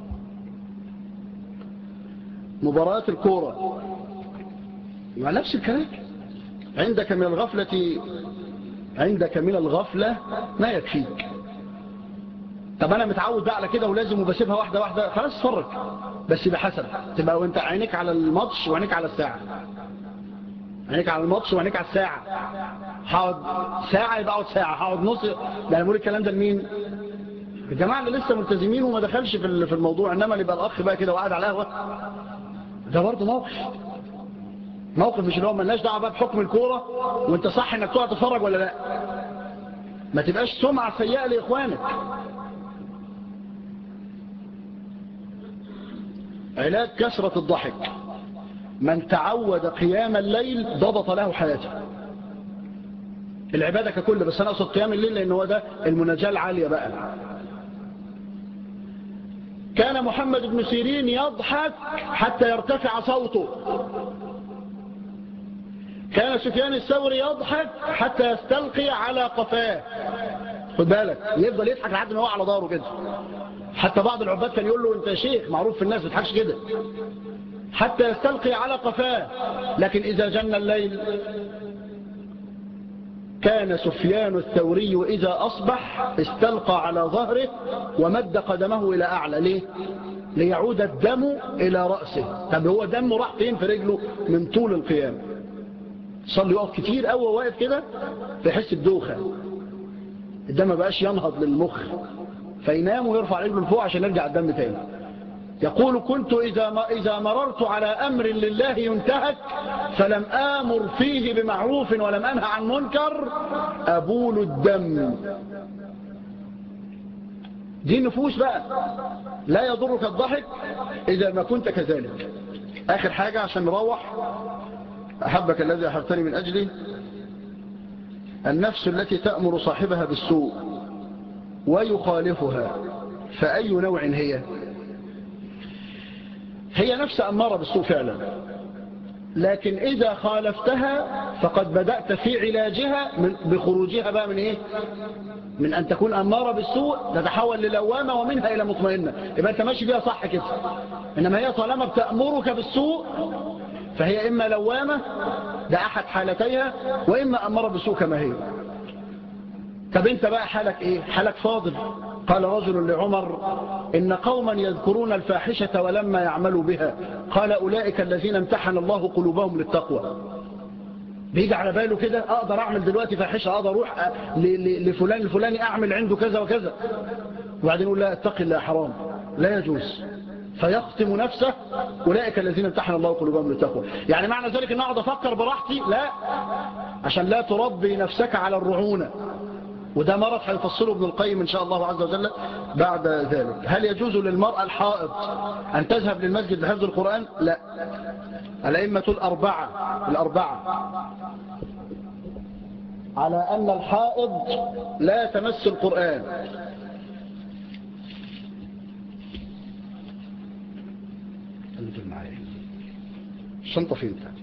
مباريات الكورة مع نفس الكلام عندك من الغفلة عندك من الغفلة ما يكفيك طب انا متعود بقى على كده ولازم وبسيبها واحدة واحدة خلاص اتفرج بس بحسب تبقى وانت عينيك على الماتش وعينيك على الساعة عينيك على الماتش وعينيك على الساعة هقعد ساعة يبقى اقعد ساعة هقعد نص ده انا بقول الكلام ده لمين الجماعة اللي لسه ملتزمين وما دخلش في في الموضوع انما اللي يبقى الاخ بقى كده وقاعد على القهوة ده برضه موقف موقف مش اللي هو ملناش دعوه بقى بحكم الكوره وانت صح انك تقعد تتفرج ولا لا ما تبقاش سمعه سيئه لاخوانك علاج كثرة الضحك من تعود قيام الليل ضبط له حياته العبادة ككل بس أنا أقصد قيام الليل لأن هو ده المناجاة العالية بقى كان محمد بن سيرين يضحك حتى يرتفع صوته كان سفيان الثوري يضحك حتى يستلقي على قفاه خد بالك يفضل يضحك لحد ما هو على ظهره كده حتى بعض العباد كان يقول له انت شيخ معروف في الناس ما تضحكش كده حتى يستلقي على قفاه لكن اذا جن الليل كان سفيان الثوري إذا أصبح استلقى على ظهره ومد قدمه إلى أعلى ليه؟ ليعود الدم إلى رأسه طب هو دمه راح فين في رجله من طول القيام صلي يقف كتير قوي واقف كده فيحس بدوخة الدم ما بقاش ينهض للمخ فينام ويرفع رجله لفوق عشان يرجع الدم تاني يقول كنت إذا, ما إذا مررت على أمر لله ينتهك فلم آمر فيه بمعروف ولم أنهى عن منكر أبول الدم دي نفوس بقى لا يضرك الضحك إذا ما كنت كذلك آخر حاجة عشان نروح أحبك الذي أحبتني من أجلي النفس التي تأمر صاحبها بالسوء ويخالفها فأي نوع هي هي نفس أمارة بالسوء فعلا لكن إذا خالفتها فقد بدأت في علاجها من بخروجها بقى من إيه من أن تكون أمارة بالسوء تتحول للوامة ومنها إلى مطمئنة يبقى أنت ماشي بيها صح كده إنما هي طالما بتأمرك بالسوء فهي إما لوامة ده أحد حالتيها وإما أمارة بالسوء كما هي طب أنت بقى حالك إيه حالك فاضل قال رجل لعمر إن قوما يذكرون الفاحشة ولما يعملوا بها قال أولئك الذين امتحن الله قلوبهم للتقوى بيجي على باله كده أقدر أعمل دلوقتي فاحشة أقدر أروح لفلان الفلاني أعمل عنده كذا وكذا وبعدين يقول لا اتقي الله حرام لا يجوز فيختم نفسه أولئك الذين امتحن الله قلوبهم للتقوى يعني معنى ذلك أن أقعد أفكر براحتي لا عشان لا تربي نفسك على الرعونة وده مرض هيفصله ابن القيم إن شاء الله عز وجل بعد ذلك هل يجوز للمرأة الحائض أن تذهب للمسجد لحفظ القرآن لا الأئمة الأربعة الأربعة على أن الحائض لا تمس القرآن انزل معايا الشنطة فين بتاعتي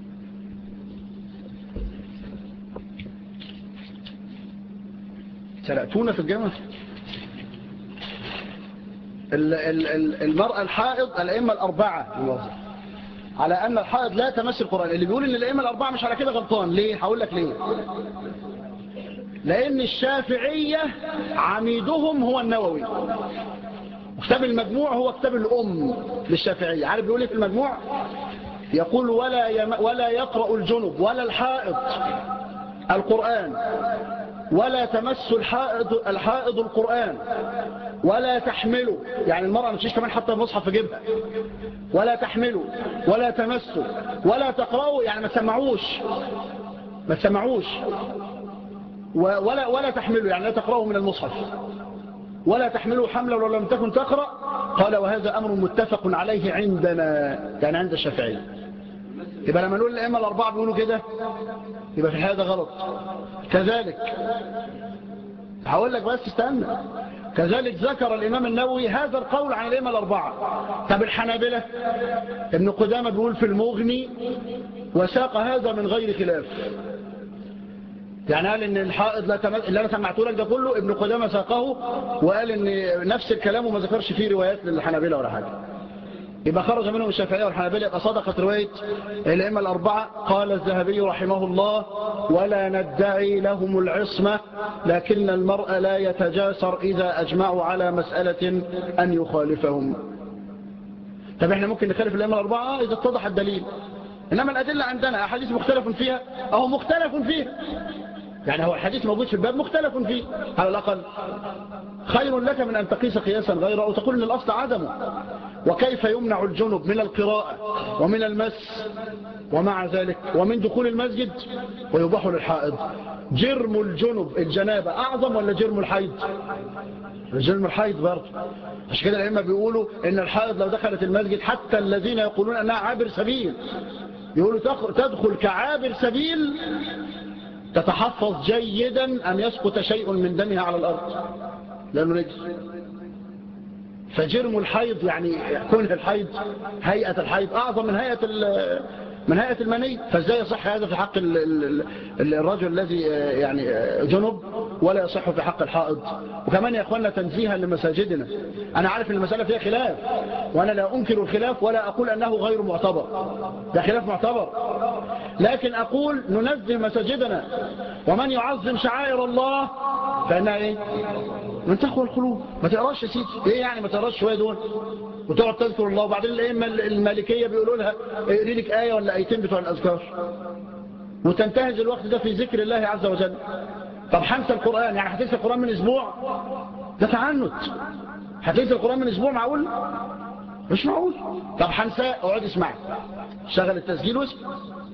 سرقتونا في الجامعة المرأة الحائض الأئمة الأربعة على أن الحائض لا تمس القرآن اللي بيقول أن الأئمة الأربعة مش على كده غلطان ليه؟ هقول لك ليه لأن الشافعية عميدهم هو النووي كتاب المجموع هو كتاب الأم للشافعية عارف بيقول ايه في المجموع يقول ولا, يم ولا يقرأ الجنب ولا الحائض القرآن ولا تمس الحائض, الحائض القرآن ولا تحمله يعني المرأة ما تشيش كمان حتى المصحف في جيبها ولا تحمله ولا تمسه ولا تقرأه يعني ما تسمعوش ما تسمعوش ولا, ولا تحمله يعني لا تقرأه من المصحف ولا تحمله حملا ولو لم تكن تقرأ قال وهذا أمر متفق عليه عندنا يعني عند الشافعية يبقى لما نقول الأئمة الأربعة بيقولوا كده يبقى في هذا غلط كذلك هقول لك بس استنى كذلك ذكر الإمام النووي هذا القول عن الأئمة الأربعة طب الحنابلة ابن قدامة بيقول في المغني وساق هذا من غير خلاف يعني قال ان الحائض لا تمس اللي انا سمعته لك ده كله ابن قدامه ساقه وقال ان نفس الكلام وما ذكرش فيه روايات للحنابلة ولا حاجه يبقى خرج منهم الشافعية والحنابلة يبقى صدقت رواية الأئمة الأربعة قال الذهبي رحمه الله ولا ندعي لهم العصمة لكن المرء لا يتجاسر إذا أجمعوا على مسألة أن يخالفهم طب احنا ممكن نخالف الأئمة الأربعة إذا اتضح الدليل إنما الأدلة عندنا أحاديث مختلف فيها أو مختلف فيها يعني هو الحديث موجود في الباب مختلف فيه على الأقل خير لك من أن تقيس قياسا غيره أو تقول أن الأصل عدمه وكيف يمنع الجنب من القراءة ومن المس ومع ذلك ومن دخول المسجد ويباح للحائض جرم الجنب الجنابة أعظم ولا جرم الحيض جرم الحيض برضه عشان كده الأئمة بيقولوا إن الحائض لو دخلت المسجد حتى الذين يقولون أنها عابر سبيل يقولوا تدخل كعابر سبيل تتحفظ جيدا أن يسقط شيء من دمها على الأرض لأنه نجس فجرم الحيض يعني كونه الحيض هيئة الحيض أعظم من هيئة من هيئة المني فازاي يصح هذا في حق الرجل الذي يعني جنب ولا يصح في حق الحائض وكمان يا أخوانا تنزيها لمساجدنا أنا عارف أن المسألة فيها خلاف وأنا لا أنكر الخلاف ولا أقول أنه غير معتبر ده خلاف معتبر لكن أقول ننزه مساجدنا ومن يعظم شعائر الله فإنها إيه من تقوى القلوب ما تقراش يا سيدي إيه يعني ما تقراش شوية دول وتقعد تذكر الله وبعدين الأئمة المالكية بيقولوا لها اقري لك آية ولا آيتين بتوع الأذكار وتنتهز الوقت ده في ذكر الله عز وجل طب حنسى القرآن يعني هتنسى القرآن من أسبوع ده تعنت هتنسى القرآن من أسبوع معقول مش معقول طب حنسى اقعد اسمعي شغل التسجيل واسمع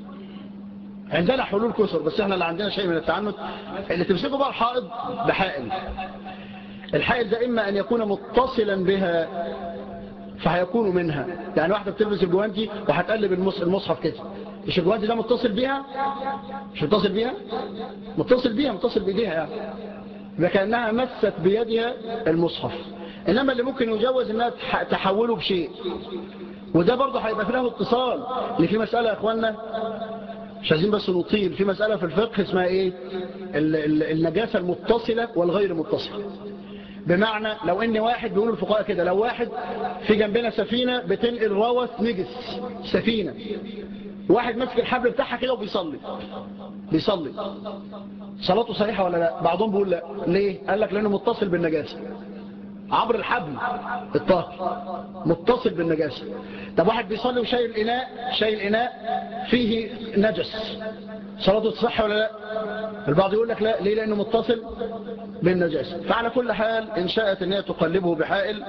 عندنا حلول كسر بس احنا اللي عندنا شيء من التعنت اللي تمسكه بقى الحائض بحائل الحائل ده إما أن يكون متصلا بها فهيكون منها يعني واحدة بتلبس الجوانتي وهتقلب المصحف كده مش الجوانتي ده متصل بيها مش متصل بيها متصل بيها متصل بإيديها يعني كأنها مست بيدها المصحف إنما اللي ممكن يجوز إنها تحوله بشيء وده برضه هيبقى في له اتصال اللي في مسألة يا أخوانا مش عايزين بس نطيل في مسألة في الفقه اسمها ايه النجاسة المتصلة والغير متصلة بمعنى لو ان واحد بيقولوا الفقهاء كده لو واحد في جنبنا سفينة بتنقل روث نجس سفينة واحد ماسك الحبل بتاعها كده وبيصلي بيصلي صلاته صحيحة ولا لا بعضهم بيقول لا ليه قال لك لانه متصل بالنجاسة عبر الحبل الطاهر متصل بالنجاسة طب واحد بيصلي وشايل الإناء شايل إناء فيه نجس صلاته تصح ولا لا البعض يقول لك لا ليه لأنه متصل بالنجاسة فعلى كل حال إن شاءت أن هي تقلبه بحائل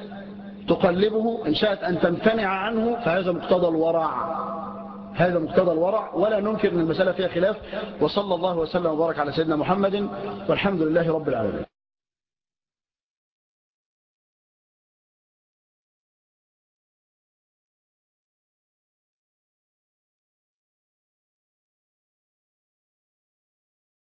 تقلبه إن شاءت أن تمتنع عنه فهذا مقتضى الورع هذا مقتضى الورع ولا ننكر أن المسألة فيها خلاف وصلى الله وسلم وبارك على سيدنا محمد والحمد لله رب العالمين